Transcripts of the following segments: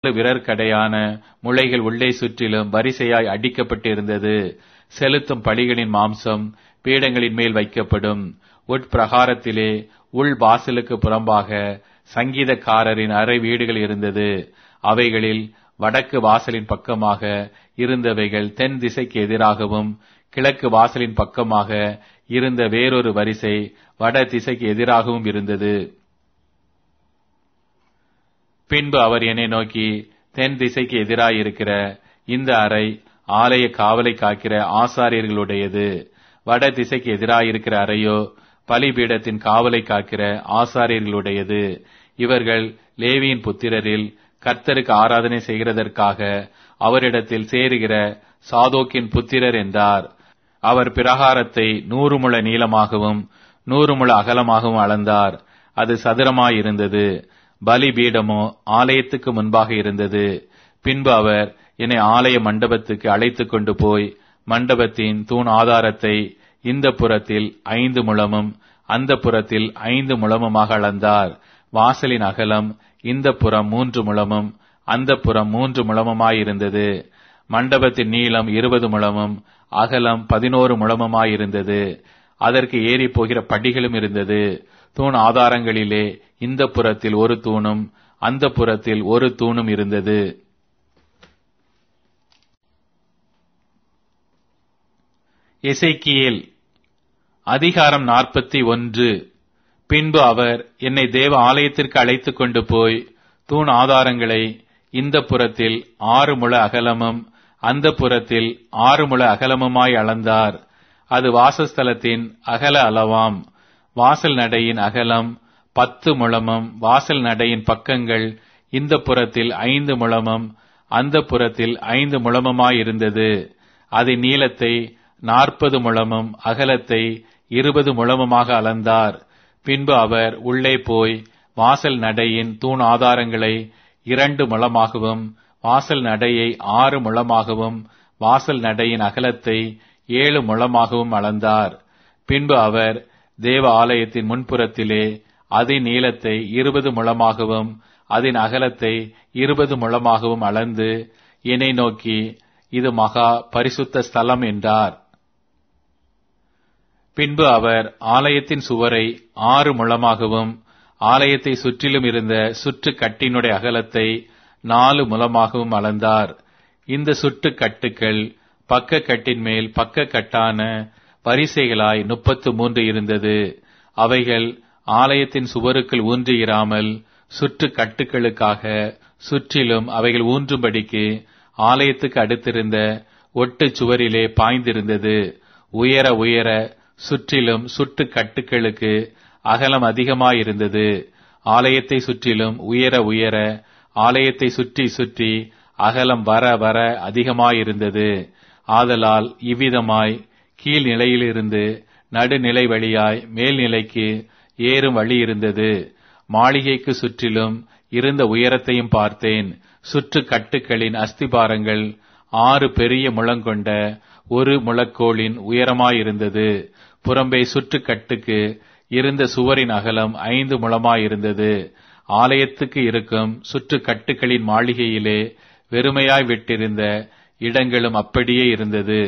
விரற்கடையான முளைகள் உள்ளே சுற்றிலும் வரிசையாய் அடிக்கப்பட்டிருந்தது செலுத்தும் பலிகளின் மாம்சம் பீடங்களின் மேல் வைக்கப்படும் உட்பிரகாரத்திலே உள் வாசலுக்கு புறம்பாக சங்கீதக்காரரின் அறை வீடுகள் இருந்தது அவைகளில் வடக்கு வாசலின் பக்கமாக இருந்தவைகள் தென் திசைக்கு எதிராகவும் கிழக்கு வாசலின் பக்கமாக இருந்த வேறொரு வரிசை வட திசைக்கு எதிராகவும் இருந்தது பின்பு அவர் என்னை நோக்கி தென் திசைக்கு எதிராயிருக்கிற இந்த அறை ஆலய காவலை காக்கிற ஆசாரியர்களுடையது வட திசைக்கு எதிராயிருக்கிற அறையோ பலிபீடத்தின் காவலை காக்கிற ஆசாரியர்களுடையது இவர்கள் லேவியின் புத்திரரில் கர்த்தருக்கு ஆராதனை செய்கிறதற்காக அவரிடத்தில் சேருகிற சாதோக்கின் புத்திரர் என்றார் அவர் பிரகாரத்தை நூறு முழ நீளமாகவும் நூறு முழ அகலமாகவும் அளந்தார் அது சதுரமாயிருந்தது பலிபீடமோ ஆலயத்துக்கு முன்பாக இருந்தது பின்பு அவர் என்னை ஆலய மண்டபத்துக்கு அழைத்துக் கொண்டு போய் மண்டபத்தின் தூண் ஆதாரத்தை இந்த புறத்தில் ஐந்து முழமும் அந்த புறத்தில் ஐந்து முழமுமாக அளந்தார் வாசலின் அகலம் இந்த புறம் மூன்று முழமும் அந்த புறம் மூன்று முழமுமாயிருந்தது மண்டபத்தின் நீளம் இருபது முழமும் அகலம் பதினோரு முழமுமாயிருந்தது அதற்கு ஏறி போகிற படிகளும் இருந்தது தூண் ஆதாரங்களிலே இந்த புறத்தில் ஒரு தூணும் அந்த புறத்தில் ஒரு தூணும் இருந்தது எசைக்கியேல் அதிகாரம் நாற்பத்தி ஒன்று பின்பு அவர் என்னை தேவ ஆலயத்திற்கு அழைத்துக் கொண்டு போய் தூண் ஆதாரங்களை இந்த புறத்தில் ஆறு முழ அகலமும் அந்த புறத்தில் ஆறு முழ அகலமுமாய் அளந்தார் அது வாசஸ்தலத்தின் அகல அளவாம் வாசல் நடையின் அகலம் பத்து முழமும் வாசல் நடையின் பக்கங்கள் இந்த புறத்தில் ஐந்து முழமும் அந்த புறத்தில் ஐந்து முழமுமாயிருந்தது அதன் நீளத்தை நாற்பது முழமும் அகலத்தை இருபது முழமுமாக அளந்தார் பின்பு அவர் உள்ளே போய் வாசல் நடையின் தூண் ஆதாரங்களை இரண்டு முழமாகவும் வாசல் நடையை ஆறு முழமாகவும் வாசல் நடையின் அகலத்தை ஏழு முழமாகவும் அளந்தார் பின்பு அவர் தேவ ஆலயத்தின் முன்புறத்திலே அதன் நீளத்தை இருபது முழமாகவும் அதன் அகலத்தை இருபது முழமாகவும் அளந்து என்னை நோக்கி இது மகா பரிசுத்த ஸ்தலம் என்றார் பின்பு அவர் ஆலயத்தின் சுவரை ஆறு முழமாகவும் ஆலயத்தை சுற்றிலும் இருந்த சுற்று கட்டினுடைய அகலத்தை நாலு முழமாகவும் அளந்தார் இந்த சுற்று கட்டுக்கள் பக்க கட்டின் மேல் பக்க கட்டான வரிசைகளாய் முப்பத்து மூன்று இருந்தது அவைகள் ஆலயத்தின் சுவருக்குள் ஊன்றியிராமல் சுற்று கட்டுகளுக்காக சுற்றிலும் அவைகள் ஊன்றும்படிக்கு ஆலயத்துக்கு அடுத்திருந்த ஒட்டு சுவரிலே பாய்ந்திருந்தது உயர உயர சுற்றிலும் சுட்டு கட்டுகளுக்கு அகலம் அதிகமாயிருந்தது ஆலயத்தை சுற்றிலும் உயர உயர ஆலயத்தை சுற்றி சுற்றி அகலம் வர வர அதிகமாயிருந்தது ஆதலால் இவ்விதமாய் கீழ் நிலையிலிருந்து நடுநிலை வழியாய் மேல்நிலைக்கு ஏறும் வழி இருந்தது மாளிகைக்கு சுற்றிலும் இருந்த உயரத்தையும் பார்த்தேன் சுற்று கட்டுக்களின் அஸ்திபாரங்கள் ஆறு பெரிய முழங்கொண்ட ஒரு முழக்கோளின் உயரமாயிருந்தது புறம்பே சுற்று கட்டுக்கு இருந்த சுவரின் அகலம் ஐந்து முழமாயிருந்தது ஆலயத்துக்கு இருக்கும் சுற்று கட்டுக்களின் மாளிகையிலே வெறுமையாய் விட்டிருந்த இடங்களும் அப்படியே இருந்தது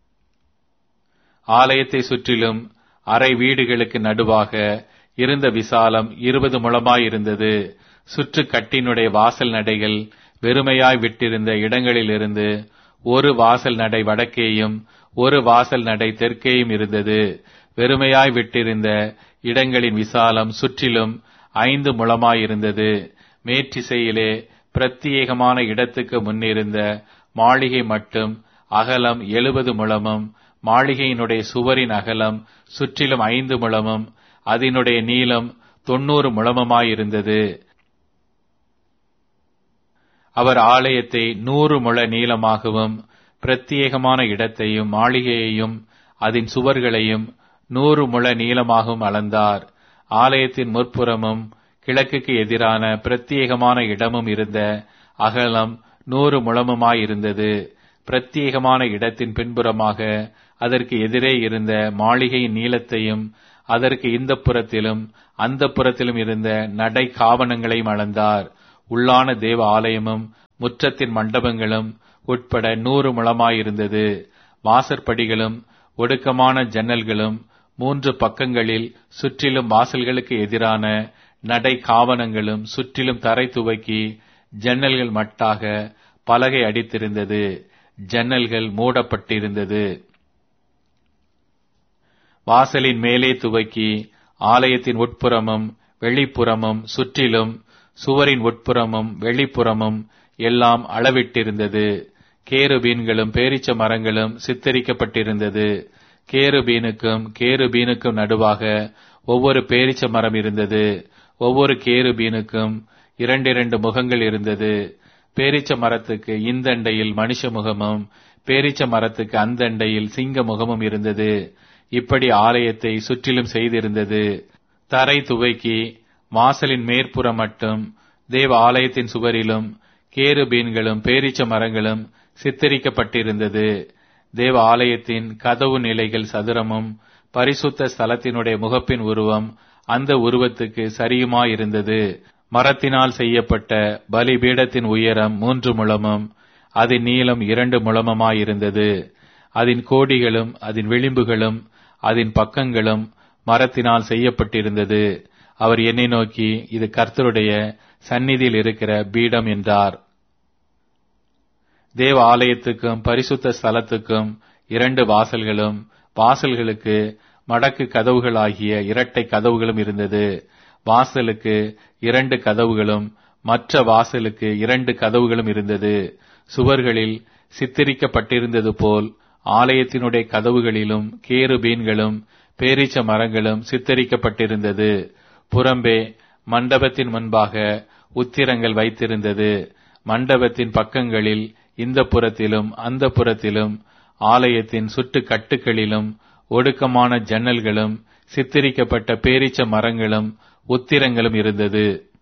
ஆலயத்தை சுற்றிலும் அறை வீடுகளுக்கு நடுவாக இருந்த விசாலம் இருபது முழமாயிருந்தது சுற்று கட்டினுடைய வாசல் நடைகள் வெறுமையாய் விட்டிருந்த இடங்களிலிருந்து ஒரு வாசல் நடை வடக்கேயும் ஒரு வாசல் நடை தெற்கேயும் இருந்தது வெறுமையாய் விட்டிருந்த இடங்களின் விசாலம் சுற்றிலும் ஐந்து முழமாயிருந்தது மேற்றிசையிலே பிரத்யேகமான இடத்துக்கு முன்னிருந்த மாளிகை மட்டும் அகலம் எழுபது முழமும் மாளிகையினுடைய சுவரின் அகலம் சுற்றிலும் ஐந்து முழமும் அதனுடைய நீளம் தொன்னூறு முழமுமாயிருந்தது அவர் ஆலயத்தை நூறு முழ நீளமாகவும் பிரத்யேகமான இடத்தையும் மாளிகையையும் அதன் சுவர்களையும் நூறு முழ நீளமாகவும் அளந்தார் ஆலயத்தின் முற்புறமும் கிழக்குக்கு எதிரான பிரத்யேகமான இடமும் இருந்த அகலம் நூறு முழமுமாயிருந்தது பிரத்யேகமான இடத்தின் பின்புறமாக அதற்கு எதிரே இருந்த மாளிகையின் நீளத்தையும் அதற்கு இந்த புறத்திலும் அந்த புறத்திலும் இருந்த நடை காவணங்களையும் அளந்தார் உள்ளான தேவ ஆலயமும் முற்றத்தின் மண்டபங்களும் உட்பட நூறு முழமாயிருந்தது வாசற்படிகளும் ஒடுக்கமான ஜன்னல்களும் மூன்று பக்கங்களில் சுற்றிலும் வாசல்களுக்கு எதிரான நடை காவனங்களும் சுற்றிலும் தரை துவக்கி ஜன்னல்கள் மட்டாக பலகை அடித்திருந்தது ஜன்னல்கள் மூடப்பட்டிருந்தது வாசலின் மேலே துவக்கி ஆலயத்தின் உட்புறமும் வெளிப்புறமும் சுற்றிலும் சுவரின் உட்புறமும் வெளிப்புறமும் எல்லாம் அளவிட்டிருந்தது கேருபீன்களும் பேரிச்ச மரங்களும் சித்தரிக்கப்பட்டிருந்தது கேருபீனுக்கும் கேருபீனுக்கும் நடுவாக ஒவ்வொரு பேரிச்ச மரம் இருந்தது ஒவ்வொரு கேருபீனுக்கும் இரண்டிரண்டு முகங்கள் இருந்தது பேரிச்ச மரத்துக்கு இந்தண்டையில் மனுஷ முகமும் பேரிச்ச மரத்துக்கு அந்தண்டையில் சிங்க முகமும் இருந்தது இப்படி ஆலயத்தை சுற்றிலும் செய்திருந்தது தரை துவைக்கி வாசலின் மேற்புறம் மட்டும் தேவ ஆலயத்தின் சுவரிலும் கேருபீன்களும் பேரிச்ச மரங்களும் சித்தரிக்கப்பட்டிருந்தது தேவ ஆலயத்தின் கதவு நிலைகள் சதுரமும் பரிசுத்த ஸ்தலத்தினுடைய முகப்பின் உருவம் அந்த உருவத்துக்கு சரியுமாயிருந்தது மரத்தினால் செய்யப்பட்ட பலிபீடத்தின் உயரம் மூன்று முழமும் அதன் நீளம் இரண்டு முழமுமாயிருந்தது அதன் கோடிகளும் அதன் விளிம்புகளும் அதன் பக்கங்களும் மரத்தினால் செய்யப்பட்டிருந்தது அவர் என்னை நோக்கி இது கர்த்தருடைய சந்நிதியில் இருக்கிற பீடம் என்றார் தேவ ஆலயத்துக்கும் பரிசுத்த ஸ்தலத்துக்கும் இரண்டு வாசல்களும் வாசல்களுக்கு மடக்கு கதவுகளாகிய இரட்டை கதவுகளும் இருந்தது வாசலுக்கு இரண்டு கதவுகளும் மற்ற வாசலுக்கு இரண்டு கதவுகளும் இருந்தது சுவர்களில் சித்தரிக்கப்பட்டிருந்தது போல் ஆலயத்தினுடைய கதவுகளிலும் கேருபீன்களும் பேரீச்ச மரங்களும் சித்தரிக்கப்பட்டிருந்தது புறம்பே மண்டபத்தின் முன்பாக உத்திரங்கள் வைத்திருந்தது மண்டபத்தின் பக்கங்களில் இந்த புறத்திலும் அந்த புறத்திலும் ஆலயத்தின் சுட்டு கட்டுகளிலும் ஒடுக்கமான ஜன்னல்களும் சித்தரிக்கப்பட்ட பேரீச்ச மரங்களும் உத்திரங்களும் இருந்தது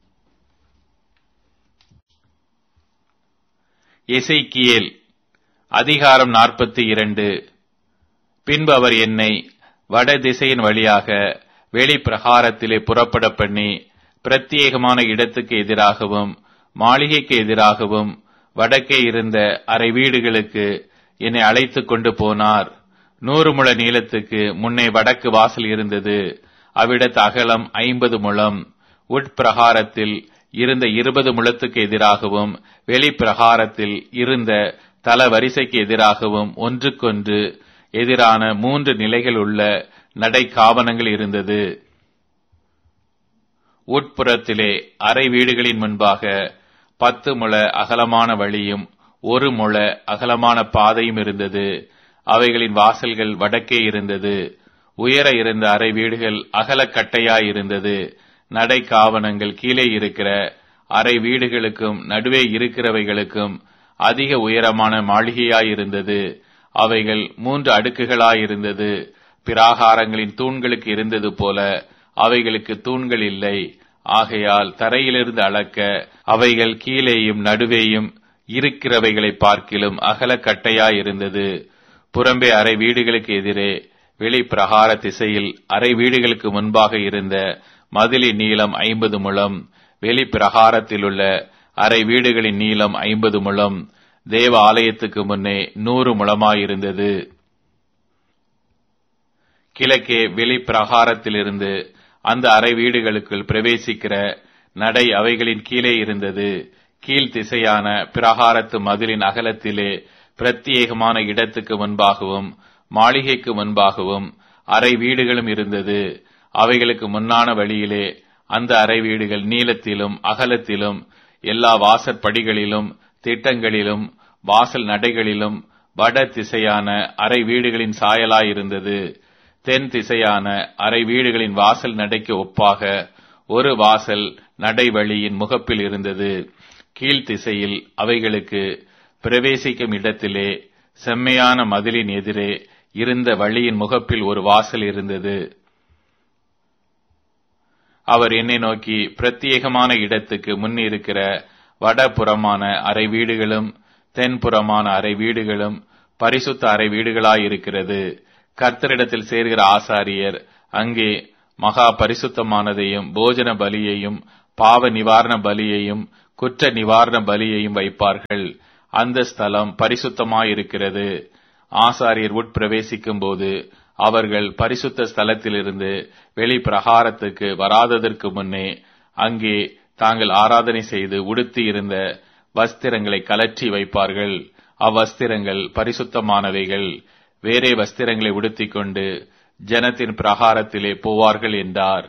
எசைக்கியேல் அதிகாரம் நாற்பத்தி இரண்டு பின்பு அவர் என்னை வட திசையின் வழியாக வெளிப்பிரகாரத்திலே புறப்பட பண்ணி பிரத்யேகமான இடத்துக்கு எதிராகவும் மாளிகைக்கு எதிராகவும் வடக்கே இருந்த அரை வீடுகளுக்கு என்னை அழைத்துக் கொண்டு போனார் நூறு முழ நீளத்துக்கு முன்னே வடக்கு வாசல் இருந்தது அவ்விடத்து அகலம் ஐம்பது முழம் உட்பிரகாரத்தில் இருந்த இருபது முழத்துக்கு எதிராகவும் வெளிப்பிரகாரத்தில் இருந்த தல வரிசைக்கு எதிராகவும் ஒன்றுக்கொன்று எதிரான மூன்று நிலைகள் உள்ள நடை காவனங்கள் இருந்தது உட்புறத்திலே அறை வீடுகளின் முன்பாக பத்து முழ அகலமான வழியும் ஒரு முழ அகலமான பாதையும் இருந்தது அவைகளின் வாசல்கள் வடக்கே இருந்தது உயர இருந்த அறை வீடுகள் அகலக்கட்டையாயிருந்தது நடை காவனங்கள் கீழே இருக்கிற அறை வீடுகளுக்கும் நடுவே இருக்கிறவைகளுக்கும் அதிக உயரமான மாளிகையாயிருந்தது அவைகள் மூன்று அடுக்குகளாயிருந்தது பிராகாரங்களின் தூண்களுக்கு இருந்தது போல அவைகளுக்கு தூண்கள் இல்லை ஆகையால் தரையிலிருந்து அளக்க அவைகள் கீழேயும் நடுவேயும் இருக்கிறவைகளை பார்க்கிலும் அகலக்கட்டையாயிருந்தது புறம்பே அறை வீடுகளுக்கு எதிரே வெளிப்பிரகார திசையில் அறை வீடுகளுக்கு முன்பாக இருந்த மதிலின் நீளம் ஐம்பது முழம் வெளிப்பிரகாரத்திலுள்ள அறை வீடுகளின் நீளம் ஐம்பது முழம் தேவ ஆலயத்துக்கு முன்னே நூறு முழமாயிருந்தது கிழக்கே வெளிப்பிரகாரத்திலிருந்து அந்த அறை வீடுகளுக்குள் பிரவேசிக்கிற நடை அவைகளின் கீழே இருந்தது கீழ் திசையான பிரகாரத்து மதிலின் அகலத்திலே பிரத்யேகமான இடத்துக்கு முன்பாகவும் மாளிகைக்கு முன்பாகவும் அறை வீடுகளும் இருந்தது அவைகளுக்கு முன்னான வழியிலே அந்த அறை வீடுகள் நீளத்திலும் அகலத்திலும் எல்லா வாசற்படிகளிலும் திட்டங்களிலும் வாசல் நடைகளிலும் வட திசையான அறை வீடுகளின் சாயலாயிருந்தது தென் திசையான அறை வீடுகளின் வாசல் நடைக்கு ஒப்பாக ஒரு வாசல் நடைவழியின் முகப்பில் இருந்தது கீழ் திசையில் அவைகளுக்கு பிரவேசிக்கும் இடத்திலே செம்மையான மதிலின் எதிரே இருந்த வழியின் முகப்பில் ஒரு வாசல் இருந்தது அவர் என்னை நோக்கி பிரத்யேகமான இடத்துக்கு முன் இருக்கிற வடபுறமான அறை வீடுகளும் தென்புறமான அறை வீடுகளும் பரிசுத்த அறை வீடுகளாயிருக்கிறது கர்த்தரிடத்தில் சேர்கிற ஆசாரியர் அங்கே மகா பரிசுத்தமானதையும் போஜன பலியையும் பாவ நிவாரண பலியையும் குற்ற நிவாரண பலியையும் வைப்பார்கள் அந்த ஸ்தலம் பரிசுத்தமாயிருக்கிறது ஆசாரியர் உட்பிரவேசிக்கும் போது அவர்கள் பரிசுத்த ஸ்தலத்திலிருந்து வெளி பிரகாரத்துக்கு வராததற்கு முன்னே அங்கே தாங்கள் ஆராதனை செய்து உடுத்தி இருந்த வஸ்திரங்களை கலற்றி வைப்பார்கள் அவ்வஸ்திரங்கள் பரிசுத்தமானவைகள் வேறே வஸ்திரங்களை உடுத்திக் கொண்டு ஜனத்தின் பிரகாரத்திலே போவார்கள் என்றார்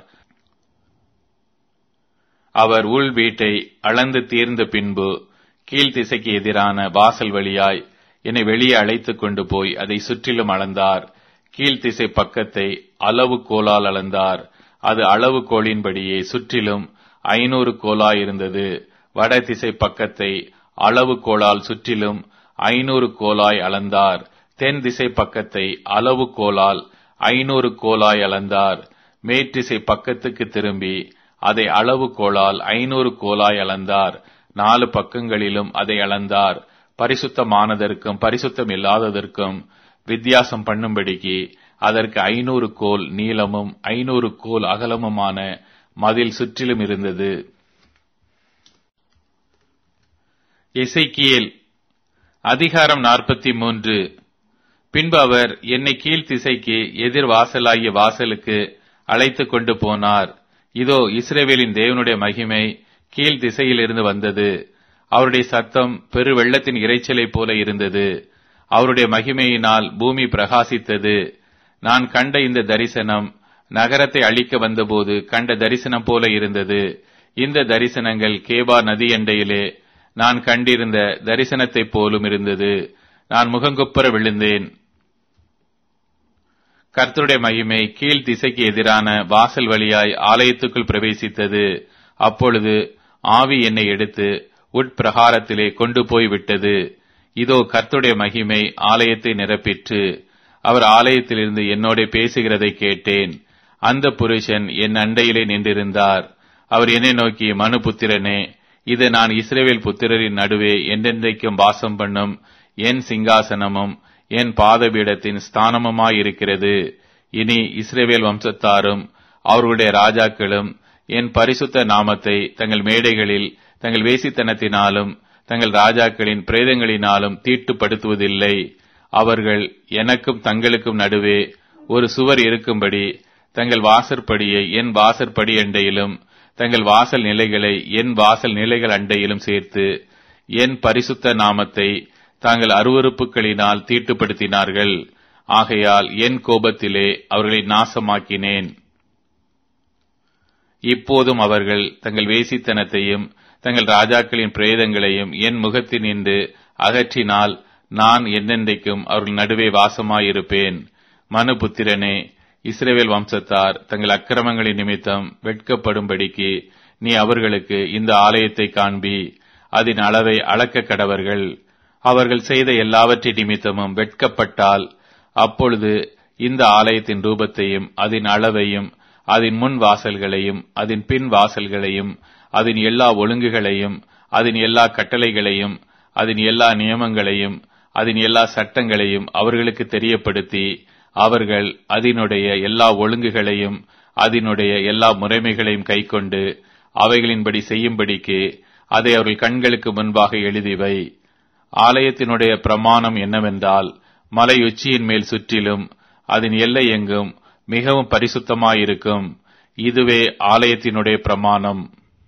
அவர் உள் வீட்டை அளந்து தீர்ந்த பின்பு கீழ்த்திசைக்கு எதிரான வாசல் வழியாய் என்னை வெளியே அழைத்துக் கொண்டு போய் அதை சுற்றிலும் அளந்தார் கீழ்த்திசை பக்கத்தை அளவு கோலால் அளந்தார் அது அளவு கோலின்படியே சுற்றிலும் ஐநூறு கோலாய் இருந்தது வடதிசை பக்கத்தை அளவு கோலால் சுற்றிலும் ஐநூறு கோலாய் அளந்தார் தென் திசை பக்கத்தை அளவு கோலால் ஐநூறு கோலாய் அளந்தார் மேற்றிசை பக்கத்துக்கு திரும்பி அதை அளவு கோலால் ஐநூறு கோலாய் அளந்தார் நாலு பக்கங்களிலும் அதை அளந்தார் பரிசுத்தமானதற்கும் பரிசுத்தம் இல்லாததற்கும் வித்தியாசம் பண்ணும்படிக்கு அதற்கு ஐநூறு கோல் நீளமும் ஐநூறு கோல் அகலமுமான மதில் சுற்றிலும் இருந்தது இசைக்கியல் அதிகாரம் நாற்பத்தி மூன்று பின்பு அவர் என்னை கீழ் திசைக்கு எதிர் வாசலாகிய வாசலுக்கு அழைத்து கொண்டு போனார் இதோ இஸ்ரேவேலின் தேவனுடைய மகிமை கீழ் திசையிலிருந்து வந்தது அவருடைய சத்தம் பெரு வெள்ளத்தின் இறைச்சலைப் போல இருந்தது அவருடைய மகிமையினால் பூமி பிரகாசித்தது நான் கண்ட இந்த தரிசனம் நகரத்தை அழிக்க வந்தபோது கண்ட தரிசனம் போல இருந்தது இந்த தரிசனங்கள் கேபா நதி எண்டையிலே நான் கண்டிருந்த தரிசனத்தைப் போலும் இருந்தது நான் முகங்குப்புற விழுந்தேன் கர்த்தருடைய மகிமை கீழ் திசைக்கு எதிரான வாசல் வழியாய் ஆலயத்துக்குள் பிரவேசித்தது அப்பொழுது ஆவி என்னை எடுத்து உட்பிரகாரத்திலே கொண்டு போய் விட்டது இதோ கர்த்தருடைய மகிமை ஆலயத்தை நிரப்பிற்று அவர் ஆலயத்திலிருந்து என்னோட பேசுகிறதை கேட்டேன் அந்த புருஷன் என் அண்டையிலே நின்றிருந்தார் அவர் என்னை நோக்கி மனு புத்திரனே இது நான் இஸ்ரேவேல் புத்திரரின் நடுவே என்றென்றைக்கும் வாசம் பண்ணும் என் சிங்காசனமும் என் பாதபீடத்தின் ஸ்தானமுமாயிருக்கிறது இனி இஸ்ரேவேல் வம்சத்தாரும் அவர்களுடைய ராஜாக்களும் என் பரிசுத்த நாமத்தை தங்கள் மேடைகளில் தங்கள் வேசித்தனத்தினாலும் தங்கள் ராஜாக்களின் பிரேதங்களினாலும் தீட்டுப்படுத்துவதில்லை அவர்கள் எனக்கும் தங்களுக்கும் நடுவே ஒரு சுவர் இருக்கும்படி தங்கள் வாசற்படியை என் வாசற்படி அண்டையிலும் தங்கள் வாசல் நிலைகளை என் வாசல் நிலைகள் அண்டையிலும் சேர்த்து என் பரிசுத்த நாமத்தை தாங்கள் அருவறுப்புகளினால் தீட்டுப்படுத்தினார்கள் ஆகையால் என் கோபத்திலே அவர்களை நாசமாக்கினேன் இப்போதும் அவர்கள் தங்கள் வேசித்தனத்தையும் தங்கள் ராஜாக்களின் பிரேதங்களையும் என் முகத்தினின்று அகற்றினால் நான் என்னென்றைக்கும் அவர்கள் நடுவே வாசமாயிருப்பேன் மனுபுத்திரனே இஸ்ரேவேல் வம்சத்தார் தங்கள் அக்கிரமங்களின் நிமித்தம் வெட்கப்படும்படிக்கு நீ அவர்களுக்கு இந்த ஆலயத்தை காண்பி அதன் அளவை அளக்க கடவர்கள் அவர்கள் செய்த எல்லாவற்றின் நிமித்தமும் வெட்கப்பட்டால் அப்பொழுது இந்த ஆலயத்தின் ரூபத்தையும் அதன் அளவையும் அதன் முன் வாசல்களையும் அதன் பின் வாசல்களையும் அதன் எல்லா ஒழுங்குகளையும் அதன் எல்லா கட்டளைகளையும் அதன் எல்லா நியமங்களையும் அதன் எல்லா சட்டங்களையும் அவர்களுக்கு தெரியப்படுத்தி அவர்கள் அதனுடைய எல்லா ஒழுங்குகளையும் அதனுடைய எல்லா முறைமைகளையும் கைக்கொண்டு அவைகளின்படி செய்யும்படிக்கு அதை அவர்கள் கண்களுக்கு முன்பாக எழுதிவை ஆலயத்தினுடைய பிரமாணம் என்னவென்றால் மலை உச்சியின் மேல் சுற்றிலும் அதன் எல்லை எங்கும் மிகவும் பரிசுத்தமாயிருக்கும் இதுவே ஆலயத்தினுடைய பிரமாணம்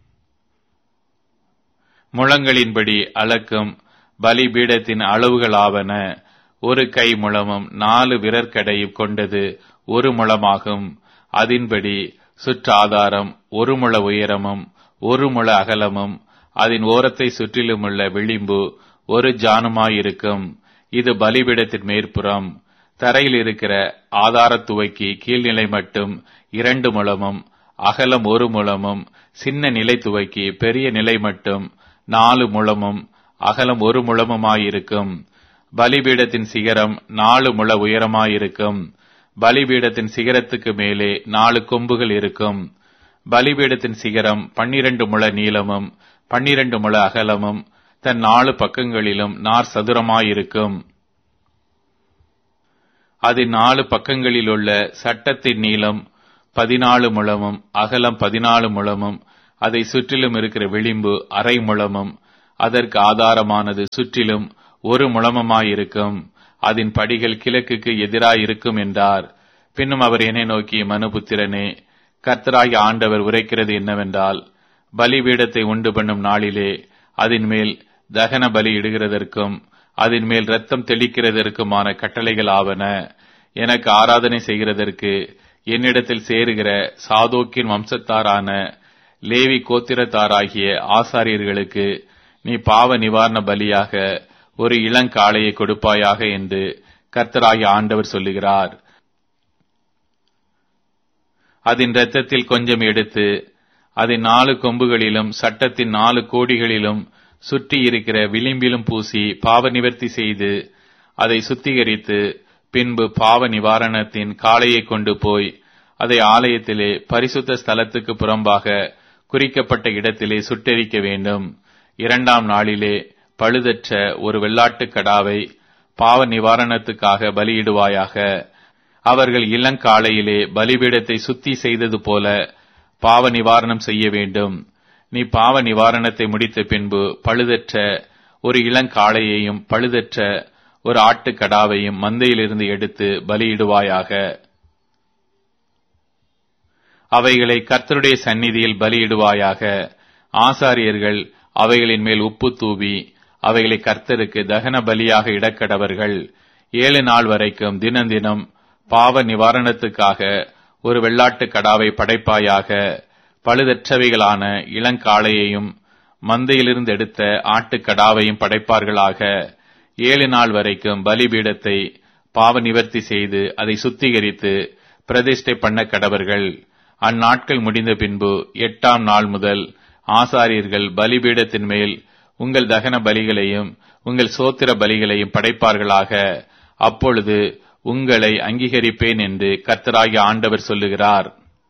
முழங்களின்படி அளக்கும் பலிபீடத்தின் அளவுகளாவன ஒரு கை முழமும் நாலு விரற்கடையும் கொண்டது ஒரு முழமாகும் அதன்படி சுற்றாதாரம் ஒரு முழ உயரமும் ஒரு முழ அகலமும் அதன் ஓரத்தை சுற்றிலுமுள்ள விளிம்பு ஒரு ஜானுமாயிருக்கும் இது பலிபீடத்தின் மேற்புறம் தரையில் இருக்கிற ஆதாரத்துவைக்கு கீழ்நிலை மட்டும் இரண்டு முழமும் அகலம் ஒரு முழமும் சின்ன நிலை துவைக்கு பெரிய நிலை மட்டும் நாலு முழமும் அகலம் ஒரு முழமுமாயிருக்கும் பலிபீடத்தின் சிகரம் நாலு முழ உயரமாயிருக்கும் பலிபீடத்தின் சிகரத்துக்கு மேலே நாலு கொம்புகள் இருக்கும் பலிபீடத்தின் சிகரம் பன்னிரண்டு முழ நீளமும் பன்னிரண்டு முழ அகலமும் தன் நாலு பக்கங்களிலும் நார் சதுரமாயிருக்கும் அதன் நாலு பக்கங்களிலுள்ள சட்டத்தின் நீளம் பதினாலு முழமும் அகலம் பதினாலு முழமும் அதை சுற்றிலும் இருக்கிற விளிம்பு அரை முழமும் அதற்கு ஆதாரமானது சுற்றிலும் ஒரு முழமுமாயிருக்கும் அதன் படிகள் கிழக்குக்கு எதிராயிருக்கும் என்றார் பின்னும் அவர் என்னை நோக்கி மனுபுத்திரனே கர்த்தராகி ஆண்டவர் உரைக்கிறது என்னவென்றால் பலிபீடத்தை உண்டு பண்ணும் நாளிலே அதன் மேல் தகன பலி இடுகிறதற்கும் அதன் மேல் ரத்தம் தெளிக்கிறதற்குமான கட்டளைகள் ஆவன எனக்கு ஆராதனை செய்கிறதற்கு என்னிடத்தில் சேருகிற சாதோக்கின் வம்சத்தாரான லேவி கோத்திரத்தாராகிய ஆசாரியர்களுக்கு நீ பாவ நிவாரண பலியாக ஒரு இளங்காளையை கொடுப்பாயாக என்று கர்த்தராகிய ஆண்டவர் சொல்லுகிறார் அதன் இரத்தத்தில் கொஞ்சம் எடுத்து அதன் நாலு கொம்புகளிலும் சட்டத்தின் நாலு கோடிகளிலும் சுற்றி இருக்கிற விளிம்பிலும் பூசி பாவ நிவர்த்தி செய்து அதை சுத்திகரித்து பின்பு பாவ நிவாரணத்தின் காளையை கொண்டு போய் அதை ஆலயத்திலே பரிசுத்த ஸ்தலத்துக்கு புறம்பாக குறிக்கப்பட்ட இடத்திலே சுட்டெரிக்க வேண்டும் இரண்டாம் நாளிலே பழுதற்ற ஒரு வெள்ளாட்டுக் கடாவை பாவ நிவாரணத்துக்காக பலியிடுவாயாக அவர்கள் இளங்காலையிலே பலிபீடத்தை சுத்தி செய்தது போல பாவ நிவாரணம் செய்ய வேண்டும் நீ பாவ நிவாரணத்தை முடித்த பின்பு பழுதற்ற ஒரு இளங்காளையையும் பழுதற்ற ஒரு ஆட்டுக்கடாவையும் மந்தையிலிருந்து எடுத்து பலியிடுவாயாக அவைகளை கர்த்தருடைய சந்நிதியில் பலியிடுவாயாக ஆசாரியர்கள் அவைகளின் மேல் உப்பு தூவி அவைகளை கர்த்தருக்கு தகன பலியாக இடக்கடவர்கள் ஏழு நாள் வரைக்கும் தினந்தினம் பாவ நிவாரணத்துக்காக ஒரு வெள்ளாட்டு கடாவை படைப்பாயாக பழுதற்றவைகளான இளங்காளையையும் மந்தையிலிருந்து எடுத்த ஆட்டுக்கடாவையும் படைப்பார்களாக ஏழு நாள் வரைக்கும் பலிபீடத்தை பாவ நிவர்த்தி செய்து அதை சுத்திகரித்து பிரதிஷ்டை பண்ண கடவர்கள் அந்நாட்கள் முடிந்த பின்பு எட்டாம் நாள் முதல் ஆசாரியர்கள் பலிபீடத்தின் மேல் உங்கள் தகன பலிகளையும் உங்கள் சோத்திர பலிகளையும் படைப்பார்களாக அப்பொழுது உங்களை அங்கீகரிப்பேன் என்று கர்த்தராகிய ஆண்டவர் சொல்லுகிறார்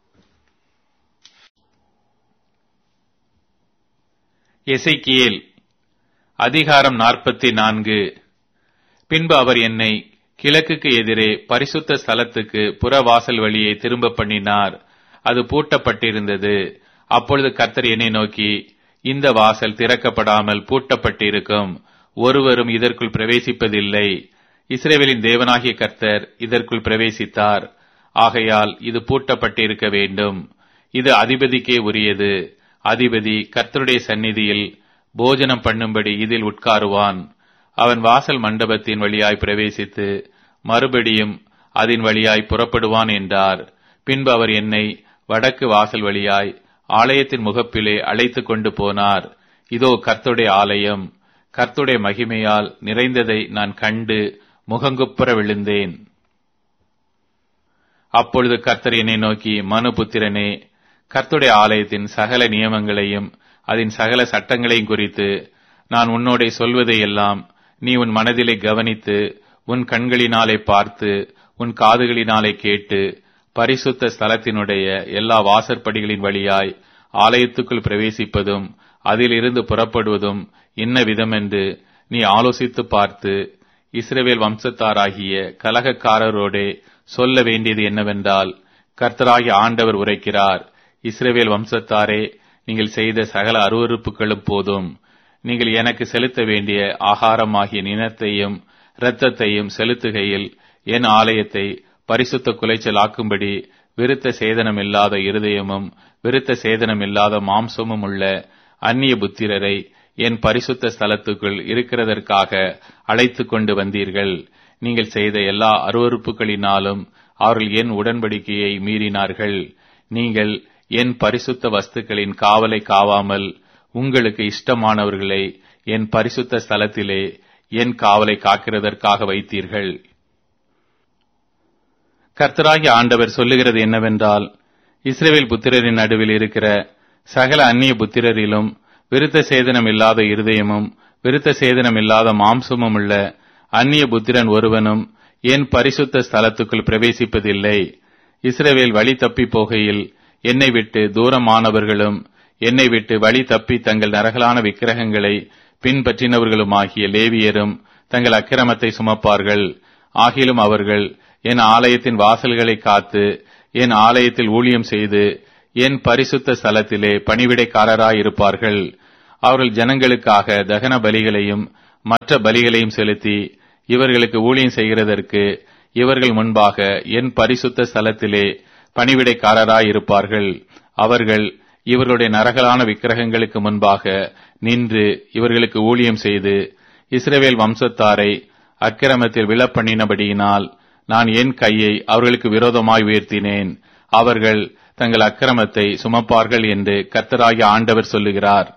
எசைக்கியேல் அதிகாரம் நாற்பத்தி நான்கு பின்பு அவர் என்னை கிழக்குக்கு எதிரே பரிசுத்த ஸ்தலத்துக்கு புறவாசல் வழியை திரும்ப பண்ணினார் அது பூட்டப்பட்டிருந்தது அப்பொழுது கர்த்தர் என்னை நோக்கி இந்த வாசல் திறக்கப்படாமல் பூட்டப்பட்டிருக்கும் ஒருவரும் இதற்குள் பிரவேசிப்பதில்லை இஸ்ரேவேலின் தேவனாகிய கர்த்தர் இதற்குள் பிரவேசித்தார் ஆகையால் இது பூட்டப்பட்டிருக்க வேண்டும் இது அதிபதிக்கே உரியது அதிபதி கர்த்தருடைய சந்நிதியில் போஜனம் பண்ணும்படி இதில் உட்காருவான் அவன் வாசல் மண்டபத்தின் வழியாய் பிரவேசித்து மறுபடியும் அதன் வழியாய் புறப்படுவான் என்றார் பின்பு அவர் என்னை வடக்கு வாசல் வழியாய் ஆலயத்தின் முகப்பிலே அழைத்து கொண்டு போனார் இதோ கர்த்துடைய ஆலயம் கர்த்துடைய மகிமையால் நிறைந்ததை நான் கண்டு முகங்குப்புற விழுந்தேன் அப்பொழுது கர்த்தர் என்னை நோக்கி மனுபுத்திரனே கர்த்துடைய ஆலயத்தின் சகல நியமங்களையும் அதன் சகல சட்டங்களையும் குறித்து நான் உன்னோடே சொல்வதையெல்லாம் நீ உன் மனதிலே கவனித்து உன் கண்களினாலே பார்த்து உன் காதுகளினாலே கேட்டு பரிசுத்த ஸ்தலத்தினுடைய எல்லா வாசற்படிகளின் வழியாய் ஆலயத்துக்குள் பிரவேசிப்பதும் அதிலிருந்து புறப்படுவதும் என்ன விதமென்று நீ ஆலோசித்து பார்த்து இஸ்ரவேல் வம்சத்தாராகிய கலகக்காரரோடே சொல்ல வேண்டியது என்னவென்றால் கர்த்தராகிய ஆண்டவர் உரைக்கிறார் இஸ்ரவேல் வம்சத்தாரே நீங்கள் செய்த சகல அருவறுப்புகளும் போதும் நீங்கள் எனக்கு செலுத்த வேண்டிய ஆகாரமாகிய நினத்தையும் இரத்தத்தையும் செலுத்துகையில் என் ஆலயத்தை பரிசுத்த குலைச்சலாக்கும்படி விருத்த சேதனம் இல்லாத இருதயமும் விருத்த சேதனம் இல்லாத மாம்சமும் உள்ள அந்நிய புத்திரரை என் பரிசுத்த ஸ்தலத்துக்குள் இருக்கிறதற்காக அழைத்து கொண்டு வந்தீர்கள் நீங்கள் செய்த எல்லா அருவறுப்புகளினாலும் அவர்கள் என் உடன்படிக்கையை மீறினார்கள் நீங்கள் என் பரிசுத்த வஸ்துக்களின் காவலை காவாமல் உங்களுக்கு இஷ்டமானவர்களை என் பரிசுத்த ஸ்தலத்திலே என் காவலை காக்கிறதற்காக வைத்தீர்கள் கர்த்தராகிய ஆண்டவர் சொல்லுகிறது என்னவென்றால் இஸ்ரேவேல் புத்திரரின் நடுவில் இருக்கிற சகல அந்நிய புத்திரரிலும் விருத்த சேதனம் இல்லாத இருதயமும் விருத்த சேதனம் இல்லாத மாம்சமும் உள்ள அந்நிய புத்திரன் ஒருவனும் என் பரிசுத்த ஸ்தலத்துக்குள் பிரவேசிப்பதில்லை இஸ்ரவேல் வழி தப்பி போகையில் என்னை விட்டு தூரமானவர்களும் என்னை விட்டு வழி தப்பி தங்கள் நரகலான விக்கிரகங்களை பின்பற்றினவர்களுமாகிய லேவியரும் தங்கள் அக்கிரமத்தை சுமப்பார்கள் ஆகிலும் அவர்கள் என் ஆலயத்தின் வாசல்களை காத்து என் ஆலயத்தில் ஊழியம் செய்து என் பரிசுத்த ஸ்தலத்திலே பணிவிடைக்காரராயிருப்பார்கள் அவர்கள் ஜனங்களுக்காக தகன பலிகளையும் மற்ற பலிகளையும் செலுத்தி இவர்களுக்கு ஊழியம் செய்கிறதற்கு இவர்கள் முன்பாக என் பரிசுத்த ஸ்தலத்திலே பணிவிடைக்காரராயிருப்பார்கள் அவர்கள் இவர்களுடைய நரகலான விக்கிரகங்களுக்கு முன்பாக நின்று இவர்களுக்கு ஊழியம் செய்து இஸ்ரவேல் வம்சத்தாரை அக்கிரமத்தில் விழப்பண்ணினபடியினால் நான் என் கையை அவர்களுக்கு விரோதமாய் உயர்த்தினேன் அவர்கள் தங்கள் அக்கிரமத்தை சுமப்பார்கள் என்று கர்த்தராகிய ஆண்டவர் சொல்லுகிறார்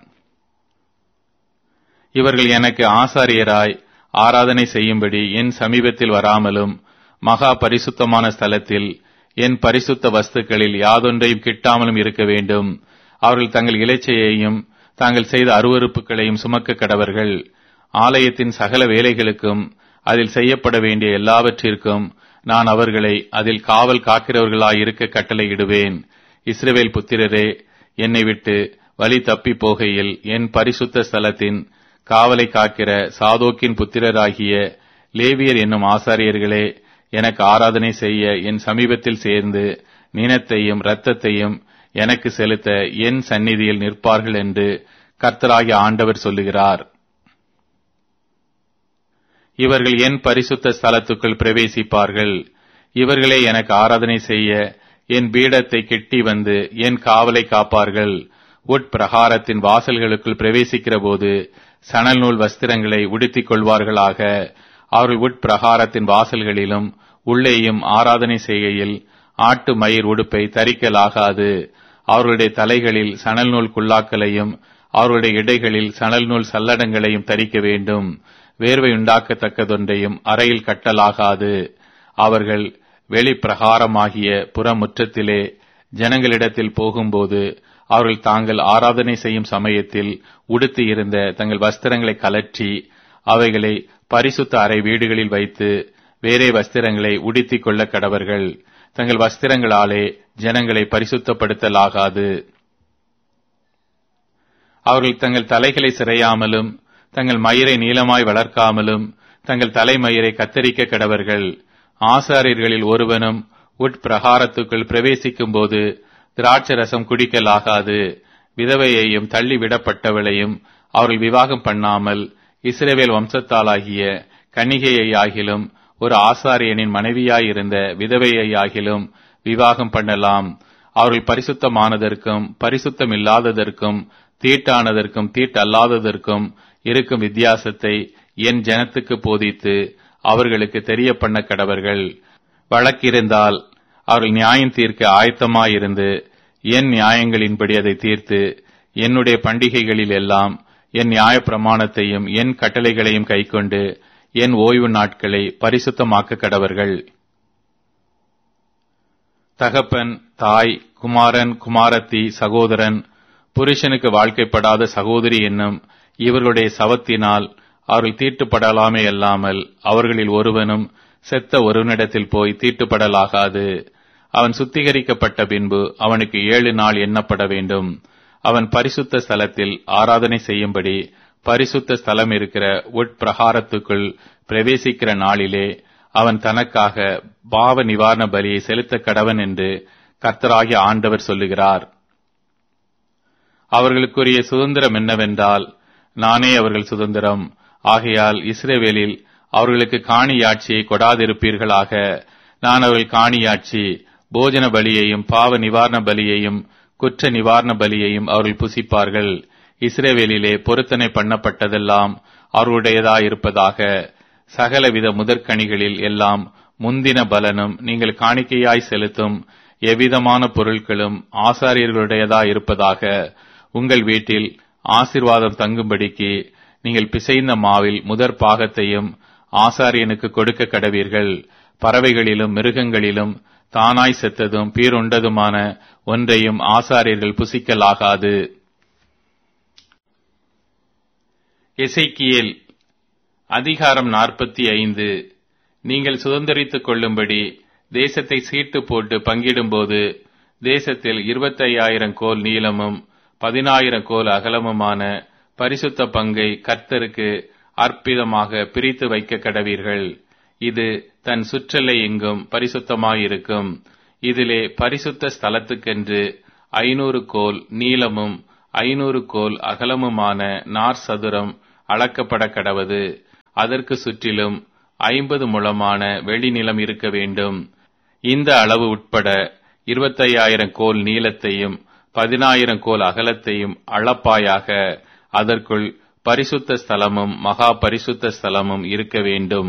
இவர்கள் எனக்கு ஆசாரியராய் ஆராதனை செய்யும்படி என் சமீபத்தில் வராமலும் மகா பரிசுத்தமான ஸ்தலத்தில் என் பரிசுத்த வஸ்துக்களில் யாதொன்றையும் கிட்டாமலும் இருக்க வேண்டும் அவர்கள் தங்கள் இலைச்சையையும் தாங்கள் செய்த அருவறுப்புகளையும் சுமக்க கடவர்கள் ஆலயத்தின் சகல வேலைகளுக்கும் அதில் செய்யப்பட வேண்டிய எல்லாவற்றிற்கும் நான் அவர்களை அதில் காவல் காக்கிறவர்களாய் இருக்க கட்டளையிடுவேன் இஸ்ரவேல் புத்திரரே என்னை விட்டு வழி தப்பி போகையில் என் பரிசுத்த ஸ்தலத்தின் காவலை காக்கிற சாதோக்கின் புத்திரராகிய லேவியர் என்னும் ஆசாரியர்களே எனக்கு ஆராதனை செய்ய என் சமீபத்தில் சேர்ந்து நினத்தையும் இரத்தத்தையும் எனக்கு செலுத்த என் சந்நிதியில் நிற்பார்கள் என்று கர்த்தராகிய ஆண்டவர் சொல்லுகிறார் இவர்கள் என் பரிசுத்த ஸ்தலத்துக்குள் பிரவேசிப்பார்கள் இவர்களே எனக்கு ஆராதனை செய்ய என் பீடத்தை கெட்டி வந்து என் காவலை காப்பார்கள் உட்பிரகாரத்தின் வாசல்களுக்குள் பிரவேசிக்கிற போது சணல் நூல் வஸ்திரங்களை உடுத்திக் கொள்வார்களாக அவர்கள் உட்பிரகாரத்தின் வாசல்களிலும் உள்ளேயும் ஆராதனை செய்கையில் ஆட்டு மயிர் உடுப்பை தரிக்கலாகாது அவர்களுடைய தலைகளில் சணல் நூல் குல்லாக்களையும் அவர்களுடைய இடைகளில் சணல் நூல் சல்லடங்களையும் தரிக்க வேண்டும் வேர்வை உண்டாக்கத்தக்கதொன்றையும் அறையில் கட்டலாகாது அவர்கள் வெளிப்பிரகாரமாகிய புறமுற்றத்திலே ஜனங்களிடத்தில் போகும்போது அவர்கள் தாங்கள் ஆராதனை செய்யும் சமயத்தில் உடுத்தி இருந்த தங்கள் வஸ்திரங்களை கலற்றி அவைகளை பரிசுத்த அறை வீடுகளில் வைத்து வேறே வஸ்திரங்களை உடுத்திக் கொள்ள கடவர்கள் தங்கள் வஸ்திரங்களாலே ஜனங்களை பரிசுத்தப்படுத்தலாகாது அவர்கள் தங்கள் தலைகளை சிறையாமலும் தங்கள் மயிரை நீளமாய் வளர்க்காமலும் தங்கள் தலைமயிரை கத்தரிக்க கடவர்கள் ஆசாரியர்களில் ஒருவனும் உட்பிரகாரத்துக்குள் பிரவேசிக்கும் போது திராட்சரசம் குடிக்கலாகாது விதவையையும் தள்ளிவிடப்பட்டவளையும் அவர்கள் விவாகம் பண்ணாமல் இஸ்ரேவேல் வம்சத்தாலாகிய கன்னிகையை ஆகிலும் ஒரு ஆசாரியனின் மனைவியாயிருந்த விதவையை ஆகிலும் விவாகம் பண்ணலாம் அவர்கள் பரிசுத்தமானதற்கும் பரிசுத்தம் இல்லாததற்கும் தீட்டானதற்கும் தீட்டல்லாததற்கும் இருக்கும் வித்தியாசத்தை என் ஜனத்துக்கு போதித்து அவர்களுக்கு தெரிய பண்ண கடவர்கள் வழக்கிருந்தால் அவர்கள் நியாயம் தீர்க்க ஆயத்தமாயிருந்து என் நியாயங்களின்படி அதை தீர்த்து என்னுடைய பண்டிகைகளில் எல்லாம் என் நியாய பிரமாணத்தையும் என் கட்டளைகளையும் கைக்கொண்டு என் ஓய்வு நாட்களை பரிசுத்தமாக்க கடவர்கள் தகப்பன் தாய் குமாரன் குமாரத்தி சகோதரன் புருஷனுக்கு வாழ்க்கைப்படாத சகோதரி என்னும் இவர்களுடைய சவத்தினால் அவர்கள் தீட்டுப்படலாமே அல்லாமல் அவர்களில் ஒருவனும் செத்த ஒருவனிடத்தில் போய் தீட்டுப்படலாகாது அவன் சுத்திகரிக்கப்பட்ட பின்பு அவனுக்கு ஏழு நாள் எண்ணப்பட வேண்டும் அவன் பரிசுத்த ஸ்தலத்தில் ஆராதனை செய்யும்படி பரிசுத்த ஸ்தலம் இருக்கிற உட்பிரகாரத்துக்குள் பிரவேசிக்கிற நாளிலே அவன் தனக்காக பாவ நிவாரண பலியை செலுத்த கடவன் என்று கர்த்தராகிய ஆண்டவர் சொல்லுகிறார் அவர்களுக்குரிய சுதந்திரம் என்னவென்றால் நானே அவர்கள் சுதந்திரம் ஆகையால் இஸ்ரேவேலில் அவர்களுக்கு காணியாட்சியை கொடாதிருப்பீர்களாக நான் அவர்கள் காணியாட்சி போஜன பலியையும் பாவ நிவாரண பலியையும் குற்ற நிவாரண பலியையும் அவர்கள் புசிப்பார்கள் இஸ்ரேவேலிலே பொருத்தனை பண்ணப்பட்டதெல்லாம் அவர்களுடையதாயிருப்பதாக சகலவித முதற்கனிகளில் எல்லாம் முந்தின பலனும் நீங்கள் காணிக்கையாய் செலுத்தும் எவ்விதமான பொருட்களும் ஆசாரியர்களுடையதாயிருப்பதாக உங்கள் வீட்டில் ஆசிர்வாதம் தங்கும்படிக்கு நீங்கள் பிசைந்த மாவில் முதற் பாகத்தையும் ஆசாரியனுக்கு கொடுக்க கடவீர்கள் பறவைகளிலும் மிருகங்களிலும் தானாய் செத்ததும் பீருண்டதுமான ஒன்றையும் ஆசாரியர்கள் புசிக்கலாகாது எசைக்கியேல் அதிகாரம் நாற்பத்தி ஐந்து நீங்கள் சுதந்திரித்துக் கொள்ளும்படி தேசத்தை சீட்டு போட்டு பங்கிடும்போது தேசத்தில் இருபத்தையாயிரம் கோல் நீளமும் பதினாயிரம் கோல் அகலமுமான பரிசுத்த பங்கை கர்த்தருக்கு அற்பிதமாக பிரித்து வைக்க கடவீர்கள் இது தன் சுற்றலை எங்கும் பரிசுத்தமாயிருக்கும் இதிலே பரிசுத்த ஸ்தலத்துக்கென்று ஐநூறு கோல் நீளமும் ஐநூறு கோல் அகலமுமான நார் சதுரம் அளக்கப்பட கடவது அதற்கு சுற்றிலும் ஐம்பது முழமான வெளிநிலம் இருக்க வேண்டும் இந்த அளவு உட்பட இருபத்தையாயிரம் கோல் நீளத்தையும் பதினாயிரம் கோல் அகலத்தையும் அளப்பாயாக அதற்குள் பரிசுத்த ஸ்தலமும் மகா பரிசுத்த ஸ்தலமும் இருக்க வேண்டும்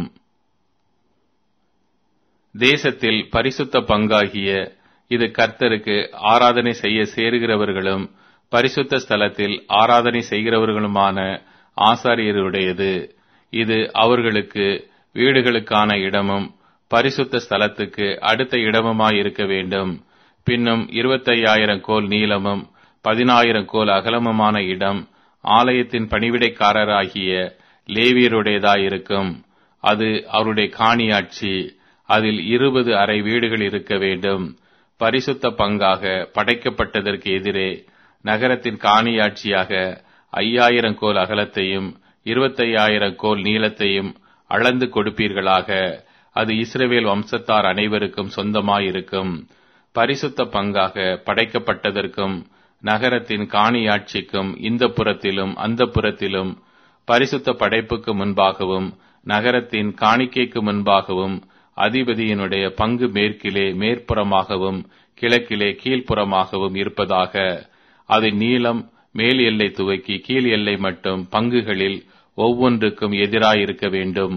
தேசத்தில் பரிசுத்த பங்காகிய இது கர்த்தருக்கு ஆராதனை செய்ய சேருகிறவர்களும் பரிசுத்த ஸ்தலத்தில் ஆராதனை செய்கிறவர்களுமான ஆசாரியருடையது இது அவர்களுக்கு வீடுகளுக்கான இடமும் பரிசுத்த ஸ்தலத்துக்கு அடுத்த இடமுமாய் இருக்க வேண்டும் பின்னும் இருபத்தையாயிரம் கோல் நீளமும் பதினாயிரம் கோல் அகலமுமான இடம் ஆலயத்தின் பணிவிடைக்காரராகிய லேவியருடையதாயிருக்கும் அது அவருடைய காணியாட்சி அதில் இருபது அறை வீடுகள் இருக்க வேண்டும் பரிசுத்த பங்காக படைக்கப்பட்டதற்கு எதிரே நகரத்தின் காணியாட்சியாக ஐயாயிரம் கோல் அகலத்தையும் இருபத்தையாயிரம் கோல் நீளத்தையும் அளந்து கொடுப்பீர்களாக அது இஸ்ரவேல் வம்சத்தார் அனைவருக்கும் சொந்தமாயிருக்கும் பரிசுத்த பங்காக படைக்கப்பட்டதற்கும் நகரத்தின் காணியாட்சிக்கும் இந்த புறத்திலும் அந்த புறத்திலும் பரிசுத்த படைப்புக்கு முன்பாகவும் நகரத்தின் காணிக்கைக்கு முன்பாகவும் அதிபதியினுடைய பங்கு மேற்கிலே மேற்புறமாகவும் கிழக்கிலே கீழ்ப்புறமாகவும் இருப்பதாக அது நீளம் மேல் எல்லை துவக்கி கீழ் எல்லை மட்டும் பங்குகளில் ஒவ்வொன்றுக்கும் எதிராயிருக்க வேண்டும்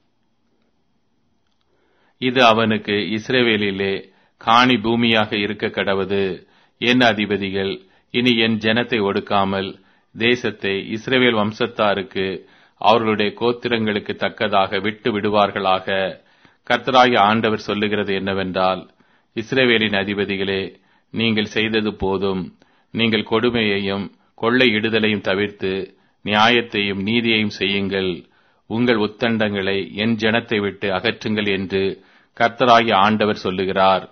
இது அவனுக்கு இஸ்ரேவேலிலே காணி பூமியாக இருக்க கடவது என் அதிபதிகள் இனி என் ஜனத்தை ஒடுக்காமல் தேசத்தை இஸ்ரேவேல் வம்சத்தாருக்கு அவர்களுடைய கோத்திரங்களுக்கு தக்கதாக விட்டு விடுவார்களாக கர்த்தராகிய ஆண்டவர் சொல்லுகிறது என்னவென்றால் இஸ்ரேவேலின் அதிபதிகளே நீங்கள் செய்தது போதும் நீங்கள் கொடுமையையும் கொள்ளையிடுதலையும் தவிர்த்து நியாயத்தையும் நீதியையும் செய்யுங்கள் உங்கள் உத்தண்டங்களை என் ஜனத்தை விட்டு அகற்றுங்கள் என்று கர்த்தராகிய ஆண்டவர் சொல்லுகிறார்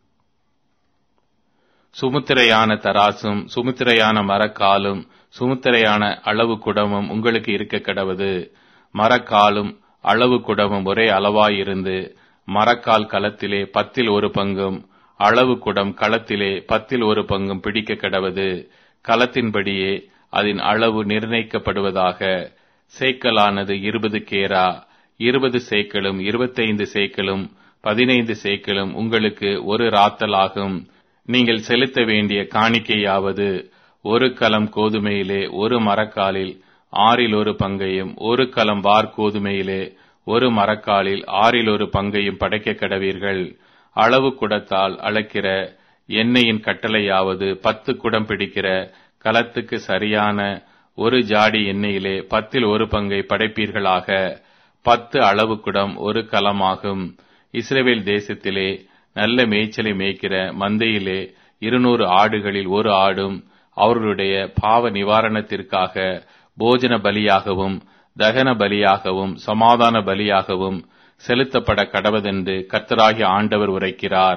சுமுத்திரையான தராசும் சுமுத்திரையான மரக்காலும் சுமுத்திரையான அளவு குடமும் உங்களுக்கு இருக்க கடவது மரக்காலும் அளவு குடமும் ஒரே அளவாயிருந்து மரக்கால் களத்திலே பத்தில் ஒரு பங்கும் அளவு குடம் களத்திலே பத்தில் ஒரு பங்கும் பிடிக்க கடவது களத்தின்படியே அதன் அளவு நிர்ணயிக்கப்படுவதாக சேக்கலானது இருபது கேரா இருபது சேக்களும் இருபத்தைந்து சேக்களும் பதினைந்து சேக்களும் உங்களுக்கு ஒரு ராத்தல் ஆகும் நீங்கள் செலுத்த வேண்டிய காணிக்கையாவது ஒரு கலம் கோதுமையிலே ஒரு மரக்காலில் ஆறில் ஒரு பங்கையும் ஒரு கலம் வார் கோதுமையிலே ஒரு மரக்காலில் ஆறில் ஒரு பங்கையும் படைக்க கடவீர்கள் அளவு குடத்தால் அளக்கிற எண்ணெயின் கட்டளையாவது பத்து குடம் பிடிக்கிற கலத்துக்கு சரியான ஒரு ஜாடி எண்ணெயிலே பத்தில் ஒரு பங்கை படைப்பீர்களாக பத்து அளவு குடம் ஒரு கலமாகும் இஸ்ரேல் தேசத்திலே நல்ல மேய்ச்சலை மேய்க்கிற மந்தையிலே இருநூறு ஆடுகளில் ஒரு ஆடும் அவர்களுடைய பாவ நிவாரணத்திற்காக போஜன பலியாகவும் தகன பலியாகவும் சமாதான பலியாகவும் செலுத்தப்பட கடவதென்று கர்த்தராகிய ஆண்டவர் உரைக்கிறார்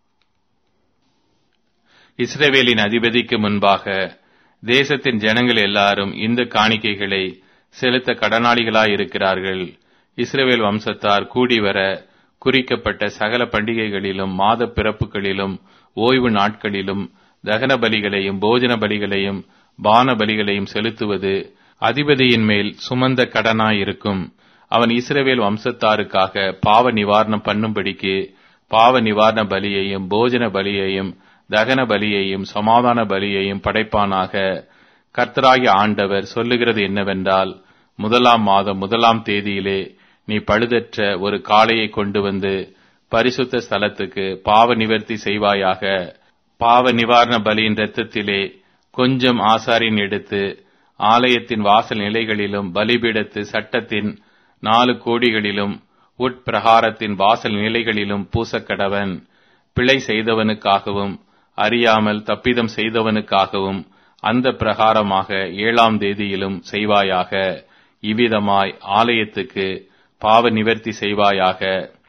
இஸ்ரேவேலின் அதிபதிக்கு முன்பாக தேசத்தின் ஜனங்கள் எல்லாரும் இந்த காணிக்கைகளை செலுத்த கடனாளிகளாயிருக்கிறார்கள் இஸ்ரேவேல் வம்சத்தார் கூடிவர குறிக்கப்பட்ட சகல பண்டிகைகளிலும் மாத பிறப்புகளிலும் ஓய்வு நாட்களிலும் தகன பலிகளையும் போஜன பலிகளையும் பான பலிகளையும் செலுத்துவது அதிபதியின் மேல் சுமந்த கடனாயிருக்கும் அவன் இஸ்ரவேல் வம்சத்தாருக்காக பாவ நிவாரணம் பண்ணும்படிக்கு பாவ நிவாரண பலியையும் போஜன பலியையும் தகன பலியையும் சமாதான பலியையும் படைப்பானாக கர்த்தராகிய ஆண்டவர் சொல்லுகிறது என்னவென்றால் முதலாம் மாதம் முதலாம் தேதியிலே நீ பழுதற்ற ஒரு காளையை கொண்டு வந்து பரிசுத்த ஸ்தலத்துக்கு பாவ நிவர்த்தி செய்வாயாக பாவ நிவாரண பலியின் இரத்தத்திலே கொஞ்சம் ஆசாரின் எடுத்து ஆலயத்தின் வாசல் நிலைகளிலும் பலிபீடத்து சட்டத்தின் நாலு கோடிகளிலும் உட்பிரகாரத்தின் வாசல் நிலைகளிலும் பூசக்கடவன் பிழை செய்தவனுக்காகவும் அறியாமல் தப்பிதம் செய்தவனுக்காகவும் அந்த பிரகாரமாக ஏழாம் தேதியிலும் செய்வாயாக இவ்விதமாய் ஆலயத்துக்கு பாவ நிவர்த்தி செய்வாயாக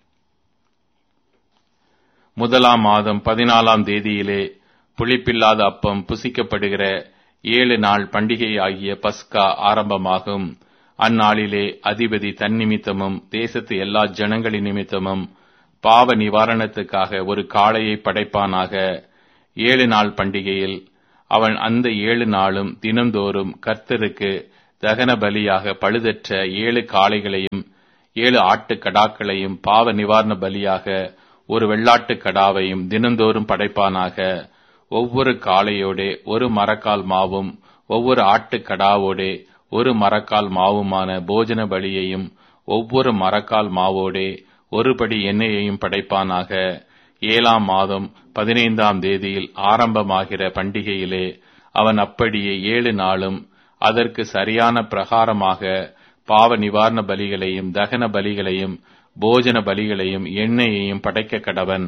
முதலாம் மாதம் பதினாலாம் தேதியிலே புளிப்பில்லாத அப்பம் புசிக்கப்படுகிற ஏழு நாள் பண்டிகை ஆகிய பஸ்கா ஆரம்பமாகும் அந்நாளிலே அதிபதி தன் நிமித்தமும் தேசத்து எல்லா ஜனங்களின் நிமித்தமும் பாவ நிவாரணத்துக்காக ஒரு காளையை படைப்பானாக ஏழு நாள் பண்டிகையில் அவன் அந்த ஏழு நாளும் தினந்தோறும் கர்த்தருக்கு தகன பலியாக பழுதற்ற ஏழு காளைகளையும் ஏழு ஆட்டுக் கடாக்களையும் பாவ நிவாரண பலியாக ஒரு வெள்ளாட்டுக் கடாவையும் தினந்தோறும் படைப்பானாக ஒவ்வொரு காளையோடே ஒரு மரக்கால் மாவும் ஒவ்வொரு ஆட்டுக் கடாவோடே ஒரு மரக்கால் மாவுமான போஜன பலியையும் ஒவ்வொரு மரக்கால் மாவோடே ஒருபடி எண்ணெயையும் படைப்பானாக ஏழாம் மாதம் பதினைந்தாம் தேதியில் ஆரம்பமாகிற பண்டிகையிலே அவன் அப்படியே ஏழு நாளும் அதற்கு சரியான பிரகாரமாக பாவ நிவாரண பலிகளையும் தகன பலிகளையும் போஜன பலிகளையும் எண்ணெயையும் படைக்க கடவன்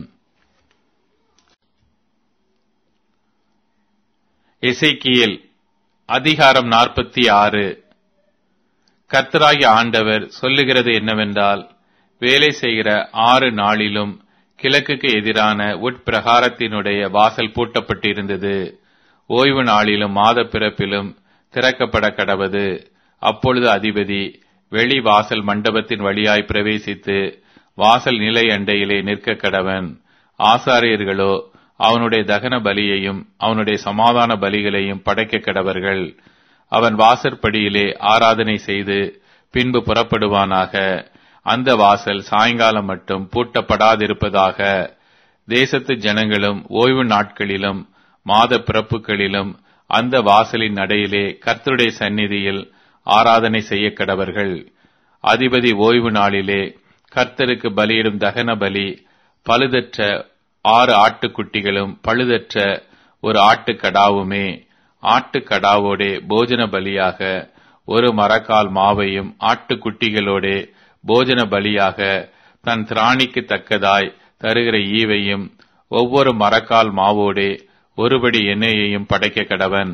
எசைக்கியல் அதிகாரம் நாற்பத்தி ஆறு கர்த்தராகிய ஆண்டவர் சொல்லுகிறது என்னவென்றால் வேலை செய்கிற ஆறு நாளிலும் கிழக்குக்கு எதிரான உட்பிரகாரத்தினுடைய வாசல் பூட்டப்பட்டிருந்தது ஓய்வு நாளிலும் மாத பிறப்பிலும் திறக்கப்பட கடவது அப்பொழுது அதிபதி வெளி வாசல் மண்டபத்தின் வழியாய் பிரவேசித்து வாசல் நிலை அண்டையிலே நிற்க கடவன் ஆசாரியர்களோ அவனுடைய தகன பலியையும் அவனுடைய சமாதான பலிகளையும் படைக்க கடவர்கள் அவன் வாசற்படியிலே ஆராதனை செய்து பின்பு புறப்படுவானாக அந்த வாசல் சாயங்காலம் மட்டும் பூட்டப்படாதிருப்பதாக தேசத்து ஜனங்களும் ஓய்வு நாட்களிலும் மாத பிறப்புகளிலும் அந்த வாசலின் நடையிலே கர்த்தருடைய சந்நிதியில் ஆராதனை செய்ய கடவர்கள் அதிபதி ஓய்வு நாளிலே கர்த்தருக்கு பலியிடும் தகன பலி பழுதற்ற ஆறு ஆட்டுக்குட்டிகளும் பழுதற்ற ஒரு ஆட்டுக்கடாவுமே ஆட்டுக்கடாவோடே போஜன பலியாக ஒரு மரக்கால் மாவையும் ஆட்டுக்குட்டிகளோடே போஜன பலியாக தன் திராணிக்கு தக்கதாய் தருகிற ஈவையும் ஒவ்வொரு மரக்கால் மாவோடே ஒருபடி எண்ணெயையும் படைக்க கடவன்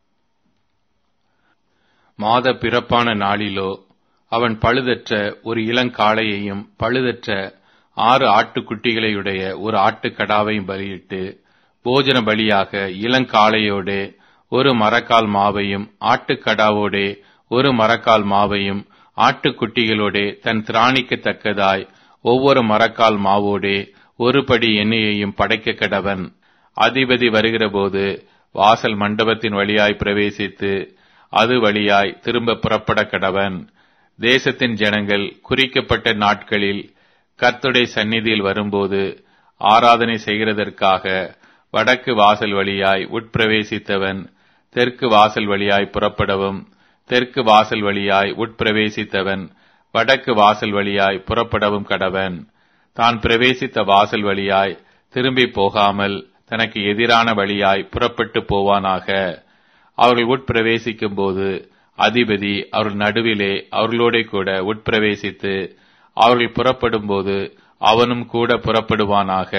மாத பிறப்பான நாளிலோ அவன் பழுதற்ற ஒரு இளங்காளையையும் பழுதற்ற ஆறு ஆட்டுக்குட்டிகளையுடைய ஒரு ஆட்டுக்கடாவையும் பலியிட்டு போஜன பலியாக இளங்காளையோடே ஒரு மரக்கால் மாவையும் ஆட்டுக்கடாவோடே ஒரு மரக்கால் மாவையும் ஆட்டுக்குட்டிகளோடே தன் திராணிக்கு தக்கதாய் ஒவ்வொரு மரக்கால் மாவோடே ஒரு படி எண்ணெயையும் படைக்க கடவன் அதிபதி வருகிறபோது வாசல் மண்டபத்தின் வழியாய் பிரவேசித்து அது வழியாய் திரும்ப புறப்பட கடவன் தேசத்தின் ஜனங்கள் குறிக்கப்பட்ட நாட்களில் கர்த்துடைய சந்நிதியில் வரும்போது ஆராதனை செய்கிறதற்காக வடக்கு வாசல் வழியாய் உட்பிரவேசித்தவன் தெற்கு வாசல் வழியாய் புறப்படவும் தெற்கு வாசல் வழியாய் உட்பிரவேசித்தவன் வடக்கு வாசல் வழியாய் புறப்படவும் கடவன் தான் பிரவேசித்த வாசல் வழியாய் திரும்பி போகாமல் தனக்கு எதிரான வழியாய் புறப்பட்டு போவானாக அவர்கள் உட்பிரவேசிக்கும் போது அதிபதி அவர்கள் நடுவிலே அவர்களோட கூட உட்பிரவேசித்து அவர்கள் புறப்படும் போது அவனும் கூட புறப்படுவானாக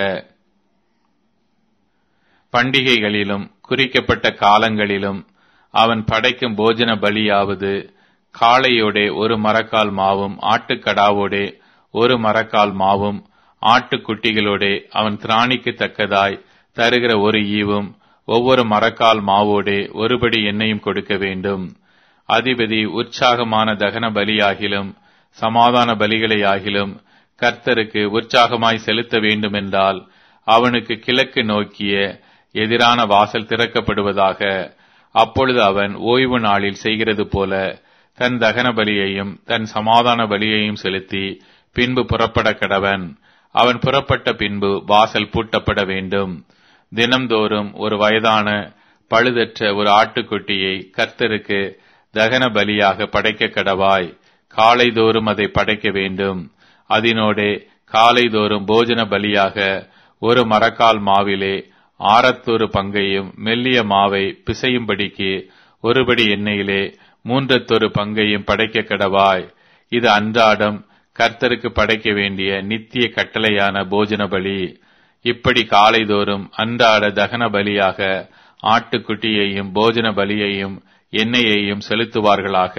பண்டிகைகளிலும் குறிக்கப்பட்ட காலங்களிலும் அவன் படைக்கும் போஜன பலியாவது காளையோடே ஒரு மரக்கால் மாவும் ஆட்டுக்கடாவோடே ஒரு மரக்கால் மாவும் ஆட்டுக்குட்டிகளோடே அவன் திராணிக்கு தக்கதாய் தருகிற ஒரு ஈவும் ஒவ்வொரு மரக்கால் மாவோடே ஒருபடி எண்ணெயும் கொடுக்க வேண்டும் அதிபதி உற்சாகமான தகன பலியாகிலும் சமாதான பலிகளையாகிலும் கர்த்தருக்கு உற்சாகமாய் செலுத்த வேண்டுமென்றால் அவனுக்கு கிழக்கு நோக்கிய எதிரான வாசல் திறக்கப்படுவதாக அப்பொழுது அவன் ஓய்வு நாளில் செய்கிறது போல தன் தகன பலியையும் தன் சமாதான பலியையும் செலுத்தி பின்பு புறப்பட கடவன் அவன் புறப்பட்ட பின்பு வாசல் பூட்டப்பட வேண்டும் தினம்தோறும் ஒரு வயதான பழுதற்ற ஒரு ஆட்டுக்குட்டியை கர்த்தருக்கு தகன பலியாக படைக்க கடவாய் காலைதோறும் அதை படைக்க வேண்டும் அதனோடே காலைதோறும் போஜன பலியாக ஒரு மரக்கால் மாவிலே ஆரத்தொரு பங்கையும் மெல்லிய மாவை பிசையும்படிக்கு ஒருபடி எண்ணெயிலே மூன்றத்தொரு பங்கையும் படைக்க கடவாய் இது அன்றாடம் கர்த்தருக்கு படைக்க வேண்டிய நித்திய கட்டளையான போஜன பலி இப்படி காலைதோறும் அன்றாட தகன பலியாக ஆட்டுக்குட்டியையும் போஜன பலியையும் எண்ணெயையும் செலுத்துவார்களாக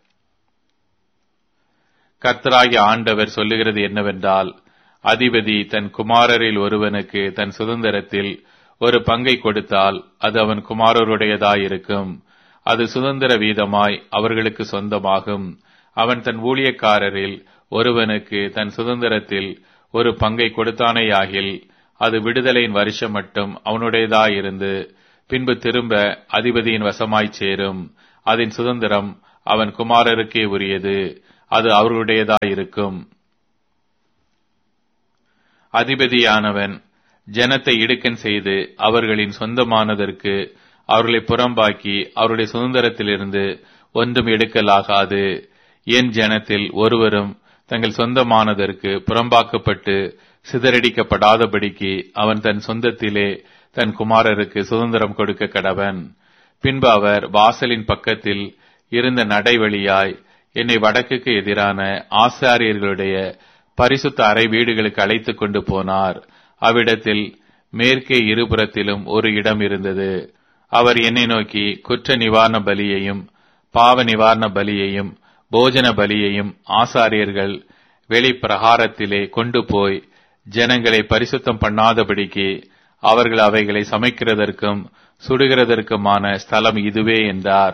கர்த்தராகிய ஆண்டவர் சொல்லுகிறது என்னவென்றால் அதிபதி தன் குமாரரில் ஒருவனுக்கு தன் சுதந்திரத்தில் ஒரு பங்கை கொடுத்தால் அது அவன் குமாரருடையதாயிருக்கும் அது சுதந்திர வீதமாய் அவர்களுக்கு சொந்தமாகும் அவன் தன் ஊழியக்காரரில் ஒருவனுக்கு தன் சுதந்திரத்தில் ஒரு பங்கை கொடுத்தானேயாகில் அது விடுதலையின் வருஷம் மட்டும் அவனுடையதாயிருந்து பின்பு திரும்ப அதிபதியின் வசமாய்ச் சேரும் அதன் சுதந்திரம் அவன் குமாரருக்கே உரியது அது அவர்களுடையதாயிருக்கும் அதிபதியானவன் ஜனத்தை இடுக்கன் செய்து அவர்களின் சொந்தமானதற்கு அவர்களை புறம்பாக்கி அவருடைய சுதந்திரத்திலிருந்து ஒன்றும் எடுக்கலாகாது என் ஜனத்தில் ஒருவரும் தங்கள் சொந்தமானதற்கு புறம்பாக்கப்பட்டு சிதறடிக்கப்படாதபடிக்கு அவன் தன் சொந்தத்திலே தன் குமாரருக்கு சுதந்திரம் கொடுக்க கடவன் பின்பு அவர் வாசலின் பக்கத்தில் இருந்த நடைவழியாய் என்னை வடக்குக்கு எதிரான ஆசாரியர்களுடைய பரிசுத்த அறை வீடுகளுக்கு அழைத்துக் கொண்டு போனார் அவ்விடத்தில் மேற்கே இருபுறத்திலும் ஒரு இடம் இருந்தது அவர் என்னை நோக்கி குற்ற நிவாரண பலியையும் பாவ நிவாரண பலியையும் போஜன பலியையும் ஆசாரியர்கள் வெளிப்பிரகாரத்திலே கொண்டு போய் ஜனங்களை பரிசுத்தம் பண்ணாதபடிக்கு அவர்கள் அவைகளை சமைக்கிறதற்கும் சுடுகிறதற்குமான ஸ்தலம் இதுவே என்றார்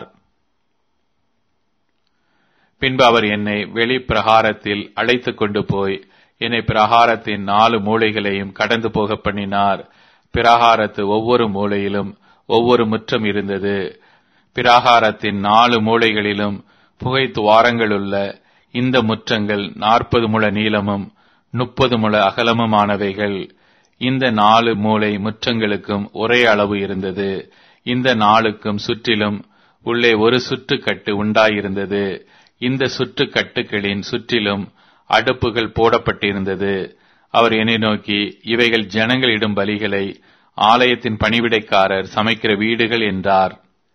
பின்பு அவர் என்னை வெளிப்பிரகாரத்தில் அழைத்துக் கொண்டு போய் என்னை பிரகாரத்தின் நாலு மூலைகளையும் கடந்து போக பண்ணினார் பிரகாரத்து ஒவ்வொரு மூலையிலும் ஒவ்வொரு முற்றம் இருந்தது பிராகாரத்தின் நாலு மூலைகளிலும் புகை துவாரங்களுள்ள இந்த முற்றங்கள் நாற்பது முழ நீளமும் முப்பது முழ அகலமுமானவைகள் இந்த நாலு மூலை முற்றங்களுக்கும் ஒரே அளவு இருந்தது இந்த நாளுக்கும் சுற்றிலும் உள்ளே ஒரு சுற்றுக்கட்டு உண்டாயிருந்தது இந்த சுற்றுக்கட்டுகளின் சுற்றிலும் அடுப்புகள் போடப்பட்டிருந்தது அவர் என்னை நோக்கி இவைகள் ஜனங்களிடும் பலிகளை ஆலயத்தின் பணிவிடைக்காரர் சமைக்கிற வீடுகள் என்றார்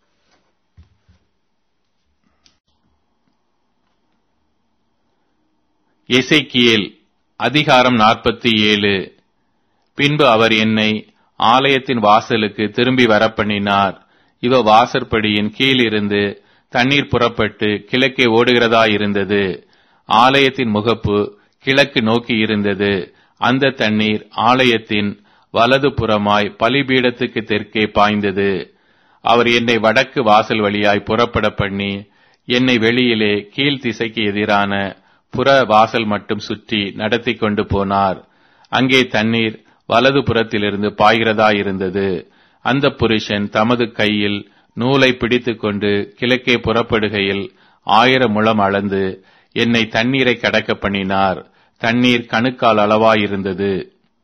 எசைக்கியேல் அதிகாரம் நாற்பத்தி ஏழு பின்பு அவர் என்னை ஆலயத்தின் வாசலுக்கு திரும்பி வரப்பண்ணினார் இவ வாசற்படியின் கீழிருந்து தண்ணீர் புறப்பட்டு கிழக்கே ஓடுகிறதாயிருந்தது ஆலயத்தின் முகப்பு கிழக்கு நோக்கி இருந்தது அந்த தண்ணீர் ஆலயத்தின் வலது புறமாய் பலிபீடத்துக்கு தெற்கே பாய்ந்தது அவர் என்னை வடக்கு வாசல் வழியாய் புறப்பட பண்ணி என்னை வெளியிலே கீழ் திசைக்கு எதிரான புற வாசல் மட்டும் சுற்றி நடத்தி கொண்டு போனார் அங்கே தண்ணீர் வலது புறத்திலிருந்து பாய்கிறதா இருந்தது அந்த புருஷன் தமது கையில் நூலை பிடித்துக் கொண்டு கிழக்கே புறப்படுகையில் ஆயிரம் முழம் அளந்து என்னை தண்ணீரை கடக்க பண்ணினார் தண்ணீர் கணுக்கால் அளவாயிருந்தது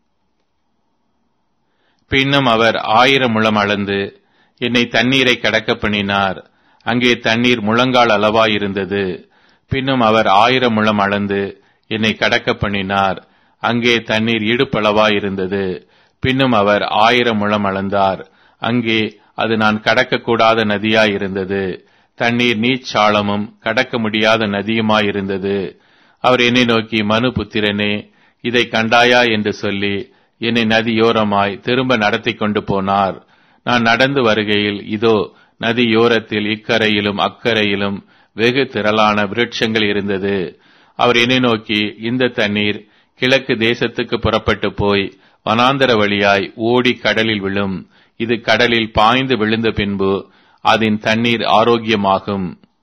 பின்னும் அவர் ஆயிரம் முழம் அளந்து என்னை தண்ணீரை கடக்க பண்ணினார் அங்கே தண்ணீர் முழங்கால் அளவாயிருந்தது பின்னும் அவர் ஆயிரம் முழம் அளந்து என்னை கடக்க பண்ணினார் அங்கே தண்ணீர் இடுப்பளவாயிருந்தது பின்னும் அவர் ஆயிரம் முழம் அளந்தார் அங்கே அது நான் கடக்கக்கூடாத நதியாயிருந்தது தண்ணீர் நீச்சாளமும் கடக்க முடியாத நதியுமாயிருந்தது அவர் என்னை நோக்கி மனு புத்திரனே இதை கண்டாயா என்று சொல்லி என்னை நதியோரமாய் திரும்ப நடத்தி கொண்டு போனார் நான் நடந்து வருகையில் இதோ நதியோரத்தில் இக்கரையிலும் அக்கரையிலும் வெகு திரளான விருட்சங்கள் இருந்தது அவர் என்னை நோக்கி இந்த தண்ணீர் கிழக்கு தேசத்துக்கு புறப்பட்டு போய் வனாந்தர வழியாய் ஓடி கடலில் விழும் இது கடலில் பாய்ந்து விழுந்த பின்பு அதன் தண்ணீர் ஆரோக்கியமாகும்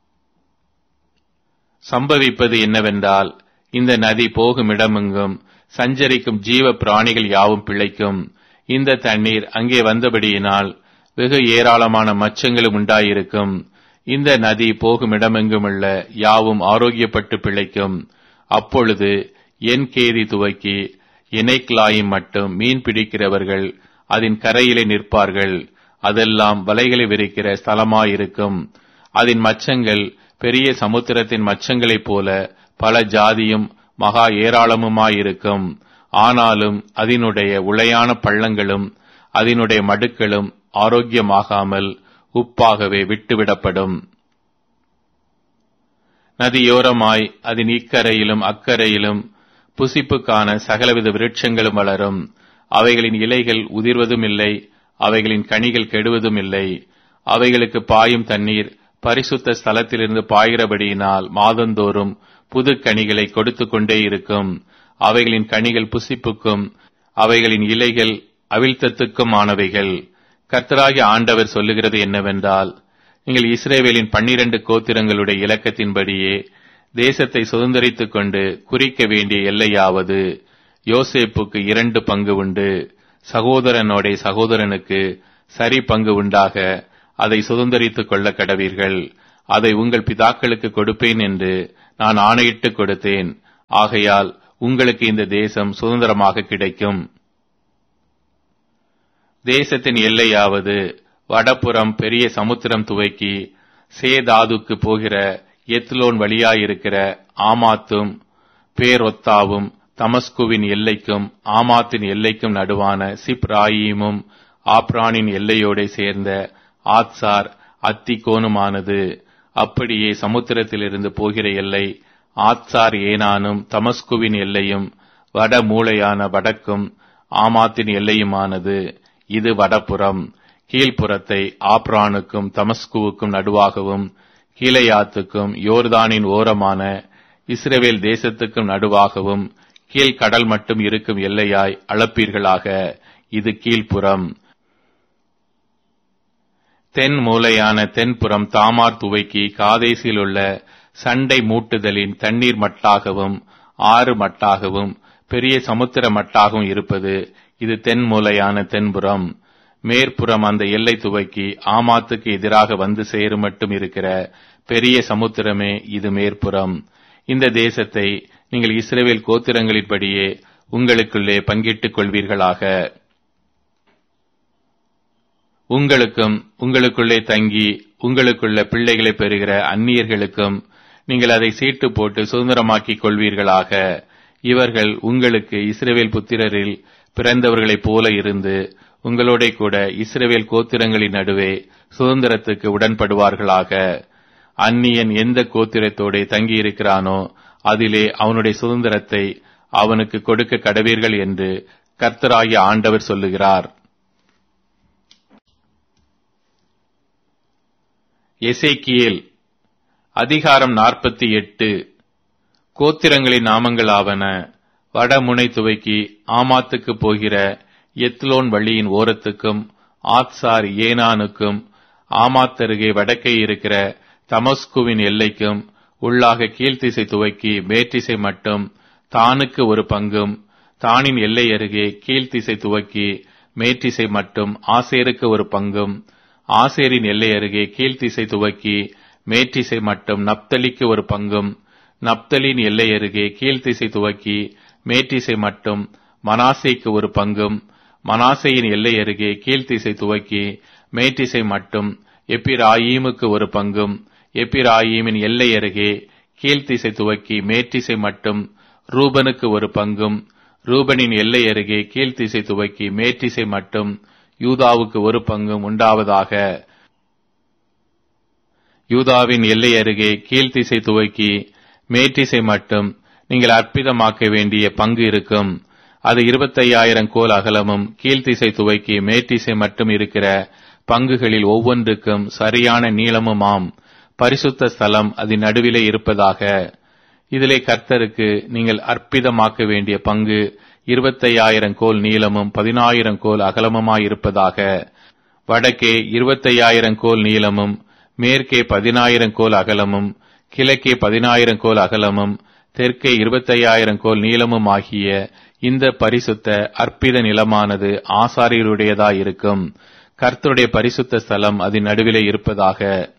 சம்பவிப்பது என்னவென்றால் இந்த நதி போகும் இடமெங்கும் சஞ்சரிக்கும் ஜீவ பிராணிகள் யாவும் பிழைக்கும் இந்த தண்ணீர் அங்கே வந்தபடியினால் வெகு ஏராளமான மச்சங்களும் உண்டாயிருக்கும் இந்த நதி போகும் இடமெங்குமுள்ள யாவும் ஆரோக்கியப்பட்டு பிழைக்கும் அப்பொழுது என் கேதி துவக்கி இணைக்லாயும் மட்டும் மீன் பிடிக்கிறவர்கள் அதன் கரையிலே நிற்பார்கள் அதெல்லாம் வலைகளை விரிக்கிற ஸ்தலமாயிருக்கும் அதன் மச்சங்கள் பெரிய சமுத்திரத்தின் மச்சங்களைப் போல பல ஜாதியும் மகா ஏராளமுமாயிருக்கும் ஆனாலும் அதனுடைய உளையான பள்ளங்களும் அதனுடைய மடுக்களும் ஆரோக்கியமாகாமல் உப்பாகவே விட்டுவிடப்படும் நதியோரமாய் அதன் இக்கரையிலும் அக்கரையிலும் புசிப்புக்கான சகலவித விருட்சங்களும் வளரும் அவைகளின் இலைகள் உதிர்வதும் இல்லை அவைகளின் கனிகள் கெடுவதும் இல்லை அவைகளுக்கு பாயும் தண்ணீர் பரிசுத்த ஸ்தலத்திலிருந்து பாய்கிறபடியினால் மாதந்தோறும் புது கனிகளை கொடுத்து கொண்டே இருக்கும் அவைகளின் கனிகள் புசிப்புக்கும் அவைகளின் இலைகள் அவிழ்த்தத்துக்கும் ஆனவைகள் கர்த்தராகிய ஆண்டவர் சொல்லுகிறது என்னவென்றால் நீங்கள் இஸ்ரேவேலின் பன்னிரண்டு கோத்திரங்களுடைய இலக்கத்தின்படியே தேசத்தை சுதந்திரித்துக் கொண்டு குறிக்க வேண்டிய எல்லையாவது யோசேப்புக்கு இரண்டு பங்கு உண்டு சகோதரனோட சகோதரனுக்கு சரி பங்கு உண்டாக அதை சுதந்திரித்துக் கொள்ள கடவீர்கள் அதை உங்கள் பிதாக்களுக்கு கொடுப்பேன் என்று நான் ஆணையிட்டு கொடுத்தேன் ஆகையால் உங்களுக்கு இந்த தேசம் சுதந்திரமாக கிடைக்கும் தேசத்தின் எல்லையாவது வடபுறம் பெரிய சமுத்திரம் துவக்கி சேதாதுக்கு போகிற எத்லோன் வழியாயிருக்கிற ஆமாத்தும் பேரொத்தாவும் தமஸ்குவின் எல்லைக்கும் ஆமாத்தின் எல்லைக்கும் நடுவான சிப்ராயீமும் ஆப்ரானின் எல்லையோட சேர்ந்த ஆத்சார் அத்திகோனுமானது அப்படியே சமுத்திரத்திலிருந்து போகிற எல்லை ஆத்சார் ஏனானும் தமஸ்குவின் எல்லையும் வட மூளையான வடக்கும் ஆமாத்தின் எல்லையுமானது இது வடபுறம் கீழ்ப்புறத்தை ஆப்ரானுக்கும் தமஸ்குவுக்கும் நடுவாகவும் கீழையாத்துக்கும் யோர்தானின் ஓரமான இஸ்ரேவேல் தேசத்துக்கும் நடுவாகவும் கீழ்கடல் மட்டும் இருக்கும் எல்லையாய் அளப்பீர்களாக இது கீழ்ப்புறம் தென் மூலையான தென்புறம் தாமார் துவைக்கி காதேசில் உள்ள சண்டை மூட்டுதலின் தண்ணீர் மட்டாகவும் ஆறு மட்டாகவும் பெரிய சமுத்திர மட்டாகவும் இருப்பது இது தென் மூலையான தென்புறம் மேற்புறம் அந்த எல்லை துவக்கி ஆமாத்துக்கு எதிராக வந்து சேரும் மட்டும் இருக்கிற பெரிய சமுத்திரமே இது மேற்புறம் இந்த தேசத்தை நீங்கள் இஸ்ரேவேல் கோத்திரங்களின்படியே உங்களுக்குள்ளே பங்கிட்டுக் கொள்வீர்களாக உங்களுக்கும் உங்களுக்குள்ளே தங்கி உங்களுக்குள்ள பிள்ளைகளை பெறுகிற அந்நியர்களுக்கும் நீங்கள் அதை சீட்டு போட்டு சுதந்திரமாக்கிக் கொள்வீர்களாக இவர்கள் உங்களுக்கு இஸ்ரேவேல் புத்திரரில் பிறந்தவர்களைப் போல இருந்து உங்களோட கூட இஸ்ரேவேல் கோத்திரங்களின் நடுவே சுதந்திரத்துக்கு உடன்படுவார்களாக அந்நியன் எந்த கோத்திரத்தோட தங்கியிருக்கிறானோ அதிலே அவனுடைய சுதந்திரத்தை அவனுக்கு கொடுக்க கடவீர்கள் என்று கர்த்தராகிய ஆண்டவர் சொல்லுகிறார் எசேக்கியேல் அதிகாரம் நாற்பத்தி எட்டு கோத்திரங்களின் நாமங்களாவன வடமுனை துவக்கி ஆமாத்துக்கு போகிற எத்லோன் வழியின் ஓரத்துக்கும் ஆத்சார் ஏனானுக்கும் ஆமாத்தருகே வடக்கே இருக்கிற தமஸ்குவின் எல்லைக்கும் உள்ளாக கீழ்த்திசை துவக்கி மேற்றிசை மட்டும் தானுக்கு ஒரு பங்கும் தானின் எல்லை அருகே கீழ்த்திசை துவக்கி மேற்றிசை மட்டும் ஆசேருக்கு ஒரு பங்கும் ஆசேரின் எல்லை அருகே கீழ்த்திசை துவக்கி மேற்றிசை மட்டும் நப்தலிக்கு ஒரு பங்கும் நப்தலின் எல்லை அருகே கீழ்த்திசை துவக்கி மேற்றிசை மட்டும் மனாசேக்கு ஒரு பங்கும் மனாசையின் எல்லை அருகே கீழ்த்திசை துவக்கி மேற்றிசை மட்டும் எப்பிராயீமுக்கு ஒரு பங்கும் எப்பிராயீமின் எல்லை அருகே கீழ்த்திசை துவக்கி மேற்றிசை மட்டும் ரூபனுக்கு ஒரு பங்கும் ரூபனின் எல்லை அருகே கீழ்த்திசை துவக்கி மேற்றிசை மட்டும் யூதாவுக்கு ஒரு பங்கும் உண்டாவதாக யூதாவின் எல்லை அருகே கீழ்த்திசை துவக்கி மேற்றிசை மட்டும் நீங்கள் அற்புதமாக்க வேண்டிய பங்கு இருக்கும் அது இருபத்தையாயிரம் கோல் அகலமும் கீழ்த்திசை துவக்கி மேற்றிசை மட்டும் இருக்கிற பங்குகளில் ஒவ்வொன்றுக்கும் சரியான நீளமுமாம் பரிசுத்த ஸ்தலம் அதன் நடுவிலே இருப்பதாக இதிலே கர்த்தருக்கு நீங்கள் அற்புதமாக்க வேண்டிய பங்கு இருபத்தையாயிரம் கோல் நீளமும் பதினாயிரம் கோல் அகலமுமாயிருப்பதாக வடக்கே இருபத்தையாயிரம் கோல் நீளமும் மேற்கே பதினாயிரம் கோல் அகலமும் கிழக்கே பதினாயிரம் கோல் அகலமும் தெற்கே இருபத்தையாயிரம் கோல் நீளமும் ஆகிய இந்த பரிசுத்த அற்பித நிலமானது ஆசாரியருடையதாயிருக்கும் கர்த்தருடைய பரிசுத்த ஸ்தலம் அதன் நடுவிலே இருப்பதாக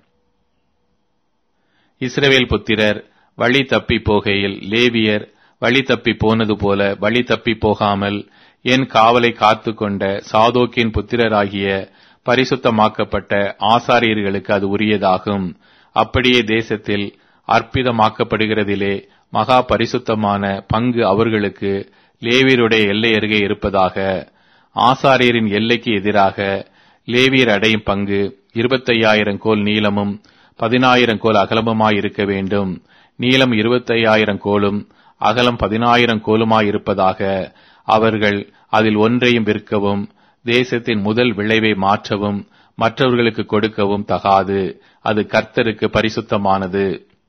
இஸ்ரவேல் புத்திரர் வழி தப்பி போகையில் லேவியர் வழி தப்பி போனது போல வழி தப்பி போகாமல் என் காவலை காத்து கொண்ட சாதோக்கின் புத்திரராகிய பரிசுத்தமாக்கப்பட்ட ஆசாரியர்களுக்கு அது உரியதாகும் அப்படியே தேசத்தில் அற்புதமாக்கப்படுகிறதிலே மகா பரிசுத்தமான பங்கு அவர்களுக்கு லேவியருடைய எல்லை அருகே இருப்பதாக ஆசாரியரின் எல்லைக்கு எதிராக லேவியர் அடையும் பங்கு இருபத்தையாயிரம் கோல் நீளமும் பதினாயிரம் கோல் அகலமுமாயிருக்க வேண்டும் நீளம் இருபத்தையாயிரம் கோலும் அகலம் பதினாயிரம் கோலுமாயிருப்பதாக அவர்கள் அதில் ஒன்றையும் விற்கவும் தேசத்தின் முதல் விளைவை மாற்றவும் மற்றவர்களுக்கு கொடுக்கவும் தகாது அது கர்த்தருக்கு பரிசுத்தமானது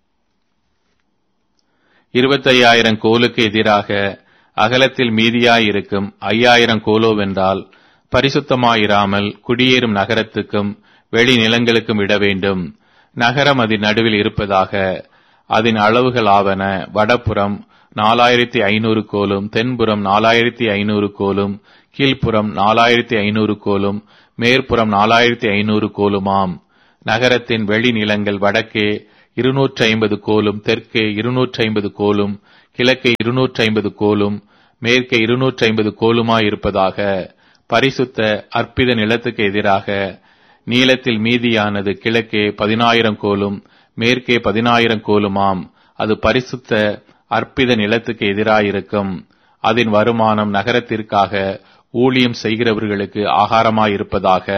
இருபத்தையாயிரம் கோலுக்கு எதிராக அகலத்தில் மீதியாயிருக்கும் ஐயாயிரம் கோலோவென்றால் பரிசுத்தமாயிராமல் குடியேறும் நகரத்துக்கும் வெளி நிலங்களுக்கும் விட வேண்டும் நகரம் அதன் நடுவில் இருப்பதாக அதன் அளவுகளாவன வடபுறம் நாலாயிரத்தி ஐநூறு கோலும் தென்புறம் நாலாயிரத்தி ஐநூறு கோலும் கீழ்ப்புறம் நாலாயிரத்தி ஐநூறு கோலும் மேற்புறம் நாலாயிரத்தி ஐநூறு கோலுமாம் நகரத்தின் வெளிநிலங்கள் வடக்கே இருநூற்றி ஐம்பது கோலும் தெற்கே இருநூற்றி ஐம்பது கோலும் கிழக்கே இருநூற்றி ஐம்பது கோலும் மேற்கே இருநூற்றி ஐம்பது கோலுமாயிருப்பதாக பரிசுத்த அற்பித நிலத்துக்கு எதிராக நீளத்தில் மீதியானது கிழக்கே பதினாயிரம் கோலும் மேற்கே பதினாயிரம் கோலுமாம் அது பரிசுத்த அற்பித நிலத்துக்கு எதிராயிருக்கும் அதன் வருமானம் நகரத்திற்காக ஊழியம் செய்கிறவர்களுக்கு ஆகாரமாயிருப்பதாக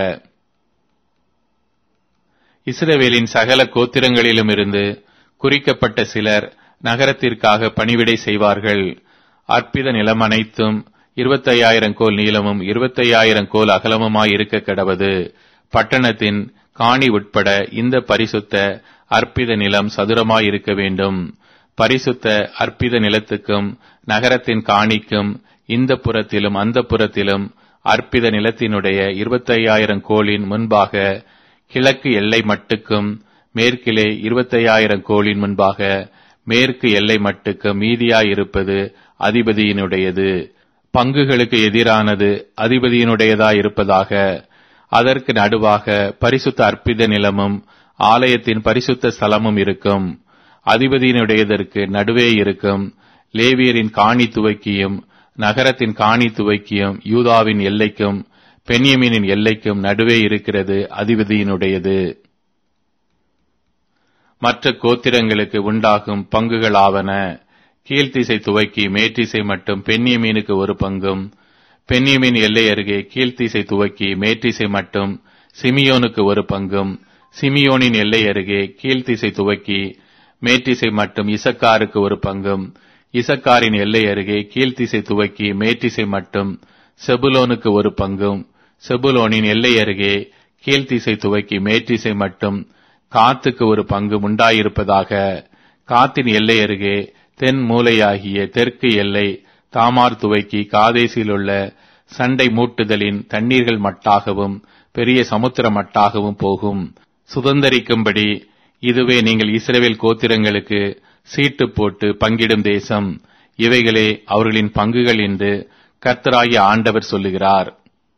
இஸ்ரவேலின் சகல கோத்திரங்களிலும் இருந்து குறிக்கப்பட்ட சிலர் நகரத்திற்காக பணிவிடை செய்வார்கள் அற்பித நிலம் அனைத்தும் இருபத்தையாயிரம் கோல் நீளமும் இருபத்தையாயிரம் கோல் அகலமுமாய் இருக்க கடவது பட்டணத்தின் காணி உட்பட இந்த பரிசுத்த அற்பித நிலம் சதுரமாய் இருக்க வேண்டும் பரிசுத்த அற்பித நிலத்துக்கும் நகரத்தின் காணிக்கும் இந்த புறத்திலும் அந்த புறத்திலும் அற்பித நிலத்தினுடைய இருபத்தையாயிரம் கோலின் முன்பாக கிழக்கு எல்லை மட்டுக்கும் மேற்கிலே இருபத்தையாயிரம் கோலின் முன்பாக மேற்கு எல்லை மட்டுக்கு மீதியாயிருப்பது அதிபதியினுடையது பங்குகளுக்கு எதிரானது அதிபதியினுடையதாயிருப்பதாக அதற்கு நடுவாக பரிசுத்த அற்பித நிலமும் ஆலயத்தின் பரிசுத்த ஸ்தலமும் இருக்கும் அதிபதியினுடையதற்கு நடுவே இருக்கும் லேவியரின் காணி துவக்கியும் நகரத்தின் காணி துவக்கியும் யூதாவின் எல்லைக்கும் பென்யமீனின் எல்லைக்கும் நடுவே இருக்கிறது அதிபதியினுடையது மற்ற கோத்திரங்களுக்கு உண்டாகும் பங்குகளாவன கீழ்த்திசை துவக்கி மேற்றிசை மட்டும் பென்யமீனுக்கு ஒரு பங்கும் பென்யமீன் எல்லை அருகே கீழ்த்திசை துவக்கி மேற்றிசை மட்டும் சிமியோனுக்கு ஒரு பங்கும் சிமியோனின் எல்லை அருகே கீழ்த்திசை துவக்கி மேற்றிசை மட்டும் இசக்காருக்கு ஒரு பங்கும் இசக்காரின் எல்லை அருகே கீழ்த்திசை துவக்கி மேற்றிசை மட்டும் செபுலோனுக்கு ஒரு பங்கும் செபுலோனின் எல்லை அருகே கீழ்த்திசை துவக்கி மேற்றிசை மட்டும் காத்துக்கு ஒரு பங்கு உண்டாயிருப்பதாக காத்தின் எல்லை அருகே தென் மூலையாகிய தெற்கு எல்லை தாமார் துவைக்கி காதேசில் உள்ள சண்டை மூட்டுதலின் தண்ணீர்கள் மட்டாகவும் பெரிய சமுத்திர மட்டாகவும் போகும் சுதந்தரிக்கும்படி இதுவே நீங்கள் இஸ்ரேல் கோத்திரங்களுக்கு சீட்டு போட்டு பங்கிடும் தேசம் இவைகளே அவர்களின் பங்குகள் என்று கர்த்தராகிய ஆண்டவர் சொல்லுகிறார்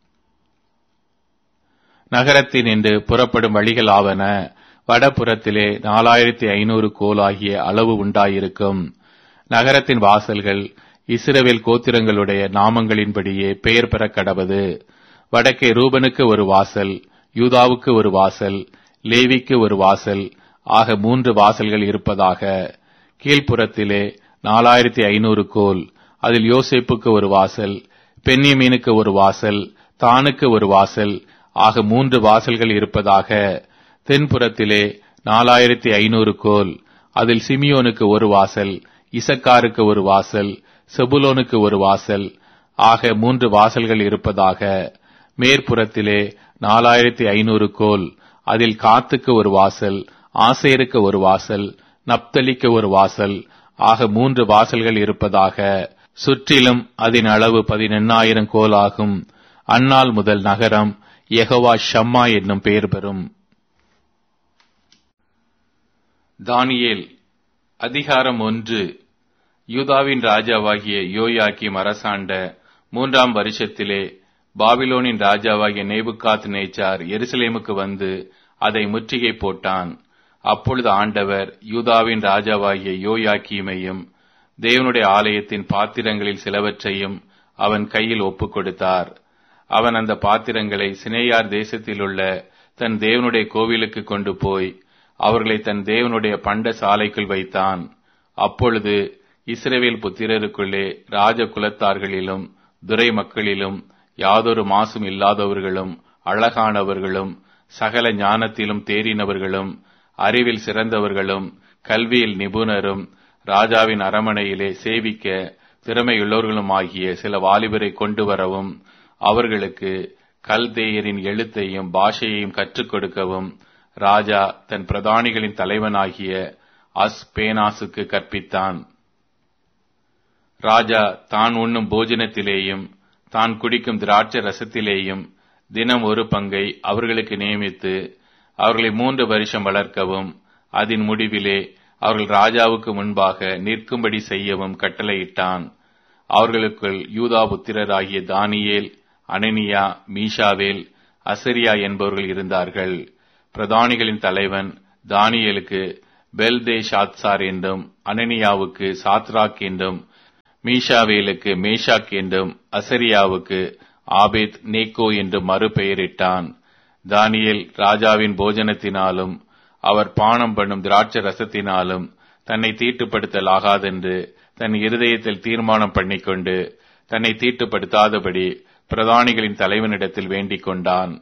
நகரத்தின் என்று புறப்படும் வழிகள் ஆவன வடபுறத்திலே நாலாயிரத்தி ஐநூறு கோல் ஆகிய அளவு உண்டாயிருக்கும் நகரத்தின் வாசல்கள் இஸ்ரவேல் கோத்திரங்களுடைய நாமங்களின்படியே பெயர் பெற கடவது வடக்கே ரூபனுக்கு ஒரு வாசல் யூதாவுக்கு ஒரு வாசல் லேவிக்கு ஒரு வாசல் ஆக மூன்று வாசல்கள் இருப்பதாக கீழ்ப்புறத்திலே நாலாயிரத்தி ஐநூறு கோல் அதில் யோசேப்புக்கு ஒரு வாசல் பென்னியமீனுக்கு ஒரு வாசல் தானுக்கு ஒரு வாசல் ஆக மூன்று வாசல்கள் இருப்பதாக தென்புறத்திலே நாலாயிரத்தி ஐநூறு கோல் அதில் சிமியோனுக்கு ஒரு வாசல் இசக்காருக்கு ஒரு வாசல் செபுலோனுக்கு ஒரு வாசல் ஆக மூன்று வாசல்கள் இருப்பதாக மேற்புறத்திலே நாலாயிரத்தி ஐநூறு கோல் அதில் காத்துக்கு ஒரு வாசல் ஆசேருக்கு ஒரு வாசல் நப்தலிக்கு ஒரு வாசல் ஆக மூன்று வாசல்கள் இருப்பதாக சுற்றிலும் அதன் அளவு பதினெண்ணாயிரம் கோல் ஆகும் அந்நாள் முதல் நகரம் யெகோவா ஷம்மா என்னும் பெயர் பெறும் தானியேல் அதிகாரம் ஒன்று யூதாவின் ராஜாவாகிய யோயாக்கிம் அரசாண்ட மூன்றாம் வருஷத்திலே பாபிலோனின் ராஜாவாகிய நேபுகாத் நேச்சார் எருசலேமுக்கு வந்து அதை முற்றுகை போட்டான் அப்பொழுது ஆண்டவர் யூதாவின் ராஜாவாகிய யோயாக்கீமையும் தேவனுடைய ஆலயத்தின் பாத்திரங்களில் சிலவற்றையும் அவன் கையில் ஒப்புக் கொடுத்தார் அவன் அந்த பாத்திரங்களை சினேயார் தேசத்திலுள்ள தன் தேவனுடைய கோவிலுக்கு கொண்டு போய் அவர்களை தன் தேவனுடைய பண்ட சாலைக்குள் வைத்தான் அப்பொழுது இஸ்ரவேல் புத்திரருக்குள்ளே ராஜ குலத்தார்களிலும் துரை மக்களிலும் யாதொரு மாசும் இல்லாதவர்களும் அழகானவர்களும் சகல ஞானத்திலும் தேறினவர்களும் அறிவில் சிறந்தவர்களும் கல்வியில் நிபுணரும் ராஜாவின் அரமனையிலே சேவிக்க திறமையுள்ளவர்களும் ஆகிய சில வாலிபரை கொண்டு வரவும் அவர்களுக்கு கல்தேயரின் எழுத்தையும் பாஷையையும் கற்றுக் கொடுக்கவும் ராஜா தன் பிரதானிகளின் தலைவனாகிய அஸ் பேனாசுக்கு கற்பித்தான் ராஜா தான் உண்ணும் போஜனத்திலேயும் தான் குடிக்கும் திராட்சை ரசத்திலேயும் தினம் ஒரு பங்கை அவர்களுக்கு நியமித்து அவர்களை மூன்று வருஷம் வளர்க்கவும் அதன் முடிவிலே அவர்கள் ராஜாவுக்கு முன்பாக நிற்கும்படி செய்யவும் கட்டளையிட்டான் அவர்களுக்குள் யூதா புத்திரராகிய தானியேல் அனனியா மீஷாவேல் அசரியா என்பவர்கள் இருந்தார்கள் பிரதானிகளின் தலைவன் தானியலுக்கு பெல்தே ஷாத்சார் என்றும் அனனியாவுக்கு சாத்ராக் என்றும் மீஷாவேலுக்கு மேஷாக் என்றும் அசரியாவுக்கு ஆபேத் நேக்கோ என்று மறுபெயரிட்டான் தானியேல் ராஜாவின் போஜனத்தினாலும் அவர் பானம் பண்ணும் திராட்சை ரசத்தினாலும் தன்னை தீட்டுப்படுத்தலாகாதென்று தன் இருதயத்தில் தீர்மானம் பண்ணிக்கொண்டு தன்னை தீட்டுப்படுத்தாதபடி பிரதானிகளின் தலைவனிடத்தில் வேண்டிக் கொண்டான்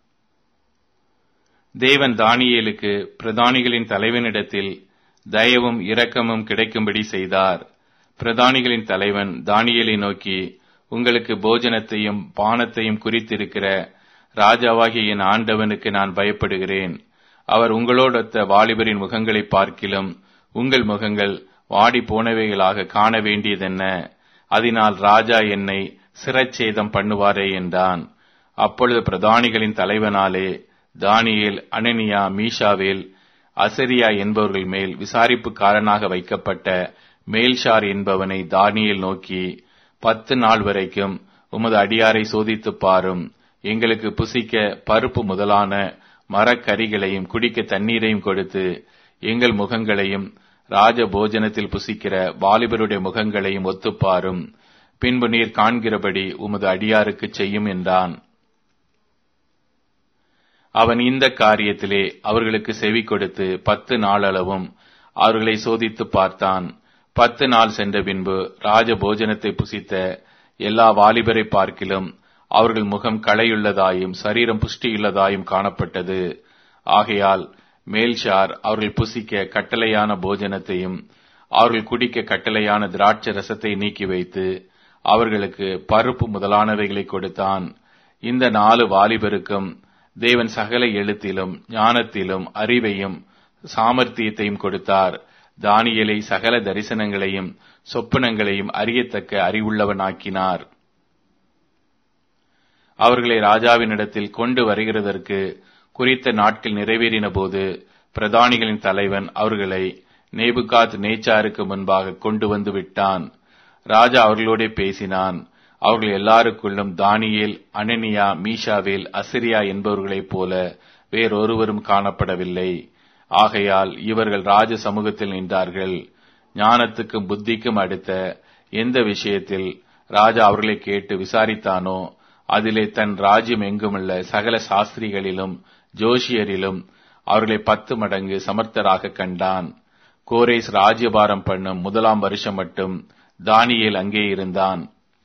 தேவன் தானியேலுக்கு பிரதானிகளின் தலைவனிடத்தில் தயவும் இரக்கமும் கிடைக்கும்படி செய்தார் பிரதானிகளின் தலைவன் தானியேலை நோக்கி உங்களுக்கு போஜனத்தையும் பானத்தையும் குறித்திருக்கிற ராஜாவாகிய என் ஆண்டவனுக்கு நான் பயப்படுகிறேன் அவர் உங்களோடொத்த வாலிபரின் முகங்களை பார்க்கிலும் உங்கள் முகங்கள் வாடி போனவைகளாக காண வேண்டியதென்ன அதனால் ராஜா என்னை சிரச்சேதம் பண்ணுவாரே என்றான் அப்பொழுது பிரதானிகளின் தலைவனாலே தானியேல் அனனியா மீஷாவேல் அசரியா என்பவர்கள் மேல் விசாரிப்புக்காரனாக வைக்கப்பட்ட மேல்ஷார் என்பவனை தானியேல் நோக்கி பத்து நாள் வரைக்கும் உமது அடியாரை சோதித்துப் பாரும் எங்களுக்கு புசிக்க பருப்பு முதலான மரக்கறிகளையும் குடிக்க தண்ணீரையும் கொடுத்து எங்கள் முகங்களையும் ராஜ போஜனத்தில் புசிக்கிற வாலிபருடைய முகங்களையும் ஒத்துப்பாரும் பின்பு நீர் காண்கிறபடி உமது அடியாருக்கு செய்யும் என்றான் அவன் இந்த காரியத்திலே அவர்களுக்கு செவி கொடுத்து பத்து நாளளவும் அவர்களை சோதித்து பார்த்தான் பத்து நாள் சென்ற பின்பு ராஜ போஜனத்தை புசித்த எல்லா வாலிபரை பார்க்கிலும் அவர்கள் முகம் களையுள்ளதாயும் சரீரம் புஷ்டியுள்ளதாயும் காணப்பட்டது ஆகையால் மேல்ஷார் அவர்கள் புசிக்க கட்டளையான போஜனத்தையும் அவர்கள் குடிக்க கட்டளையான திராட்சை ரசத்தை நீக்கி வைத்து அவர்களுக்கு பருப்பு முதலானவைகளை கொடுத்தான் இந்த நாலு வாலிபருக்கும் தேவன் சகல எழுத்திலும் ஞானத்திலும் அறிவையும் சாமர்த்தியத்தையும் கொடுத்தார் தானியலை சகல தரிசனங்களையும் சொப்பனங்களையும் அறியத்தக்க அறிவுள்ளவனாக்கினார் அவர்களை ராஜாவினிடத்தில் கொண்டு வருகிறதற்கு குறித்த நாட்கள் நிறைவேறின போது பிரதானிகளின் தலைவன் அவர்களை நேபுகாத் நேச்சாருக்கு முன்பாக கொண்டு வந்து விட்டான் ராஜா அவர்களோட பேசினான் அவர்கள் எல்லாருக்குள்ளும் தானியேல் அனனியா மீஷாவேல் அசிரியா என்பவர்களைப் போல வேறொருவரும் காணப்படவில்லை ஆகையால் இவர்கள் ராஜ சமூகத்தில் நின்றார்கள் ஞானத்துக்கும் புத்திக்கும் அடுத்த எந்த விஷயத்தில் ராஜா அவர்களை கேட்டு விசாரித்தானோ அதிலே தன் ராஜ்யம் எங்குமுள்ள சகல சாஸ்திரிகளிலும் ஜோஷியரிலும் அவர்களை பத்து மடங்கு சமர்த்தராக கண்டான் கோரேஸ் ராஜ்யபாரம் பண்ணும் முதலாம் வருஷம் மட்டும் தானியேல் அங்கே இருந்தான்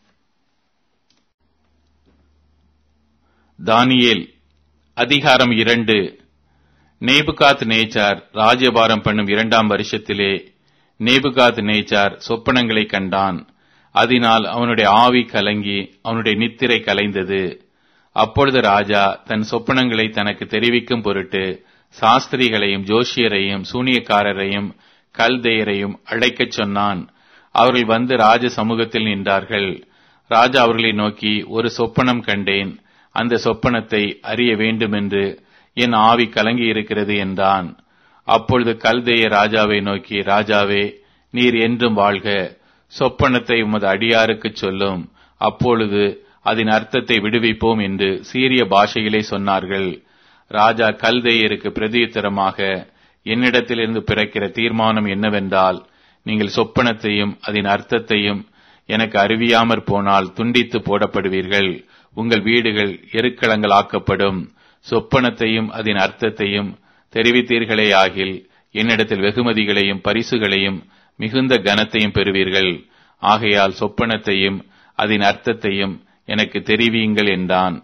தானியேல் அதிகாரம் இரண்டு நேபுகாத் நேச்சார் ராஜ்யபாரம் பண்ணும் இரண்டாம் வருஷத்திலே நேபுகாத் நேச்சார் சொப்பனங்களை கண்டான் அதனால் அவனுடைய ஆவி கலங்கி அவனுடைய நித்திரை கலைந்தது அப்பொழுது ராஜா தன் சொப்பனங்களை தனக்கு தெரிவிக்கும் பொருட்டு சாஸ்திரிகளையும் ஜோஷியரையும் சூனியக்காரரையும் கல்தேயரையும் அழைக்கச் சொன்னான் அவர்கள் வந்து ராஜ சமூகத்தில் நின்றார்கள் ராஜா அவர்களை நோக்கி ஒரு சொப்பனம் கண்டேன் அந்த சொப்பனத்தை அறிய வேண்டுமென்று என் ஆவி கலங்கி இருக்கிறது என்றான் அப்பொழுது கல்தேய ராஜாவை நோக்கி ராஜாவே நீர் என்றும் வாழ்க சொப்பனத்தை உமது அடியாருக்கு சொல்லும் அப்பொழுது அதன் அர்த்தத்தை விடுவிப்போம் என்று சீரிய பாஷையிலே சொன்னார்கள் ராஜா கல்தேயருக்கு பிரதியுத்தரமாக என்னிடத்திலிருந்து பிறக்கிற தீர்மானம் என்னவென்றால் நீங்கள் சொப்பனத்தையும் அதன் அர்த்தத்தையும் எனக்கு அறிவியாமற் போனால் துண்டித்து போடப்படுவீர்கள் உங்கள் வீடுகள் எருக்களங்களாக்கப்படும் சொப்பனத்தையும் அதன் அர்த்தத்தையும் தெரிவித்தீர்களே ஆகில் என்னிடத்தில் வெகுமதிகளையும் பரிசுகளையும் மிகுந்த கனத்தையும் பெறுவீர்கள் ஆகையால் சொப்பனத்தையும் அதன் அர்த்தத்தையும் எனக்கு தெரிவியுங்கள் என்றான்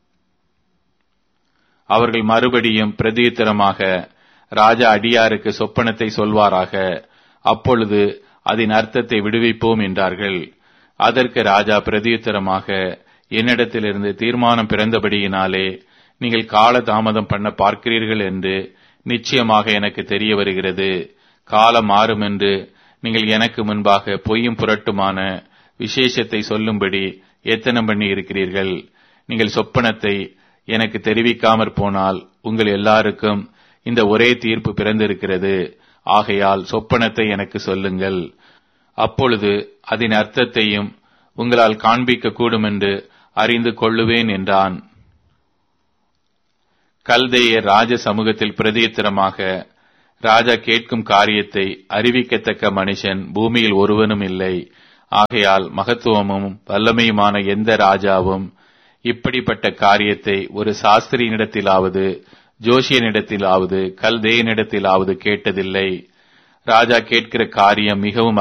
அவர்கள் மறுபடியும் பிரதியுத்தரமாக ராஜா அடியாருக்கு சொப்பனத்தை சொல்வாராக அப்பொழுது அதன் அர்த்தத்தை விடுவிப்போம் என்றார்கள் அதற்கு ராஜா பிரதியுத்தரமாக என்னிடத்திலிருந்து தீர்மானம் பிறந்தபடியினாலே நீங்கள் கால தாமதம் பண்ண பார்க்கிறீர்கள் என்று நிச்சயமாக எனக்கு தெரிய வருகிறது காலம் மாறும் என்று நீங்கள் எனக்கு முன்பாக பொய்யும் புரட்டுமான விசேஷத்தை சொல்லும்படி எத்தனம் பண்ணி இருக்கிறீர்கள் நீங்கள் சொப்பனத்தை எனக்கு தெரிவிக்காமற் போனால் உங்கள் எல்லாருக்கும் இந்த ஒரே தீர்ப்பு பிறந்திருக்கிறது ஆகையால் சொப்பனத்தை எனக்கு சொல்லுங்கள் அப்பொழுது அதன் அர்த்தத்தையும் உங்களால் காண்பிக்க கூடும் என்று அறிந்து கொள்ளுவேன் என்றான் கல்தேயர் ராஜ சமூகத்தில் பிரதியுத்தரமாக ராஜா கேட்கும் காரியத்தை அறிவிக்கத்தக்க மனுஷன் பூமியில் ஒருவனும் இல்லை ஆகையால் மகத்துவமும் வல்லமையுமான எந்த ராஜாவும் இப்படிப்பட்ட காரியத்தை ஒரு சாஸ்திரியினிடத்திலாவது ஜோஷியனிடத்திலாவது கல்தேயனிடத்திலாவது கேட்டதில்லை ராஜா கேட்கிற காரியம் மிகவும்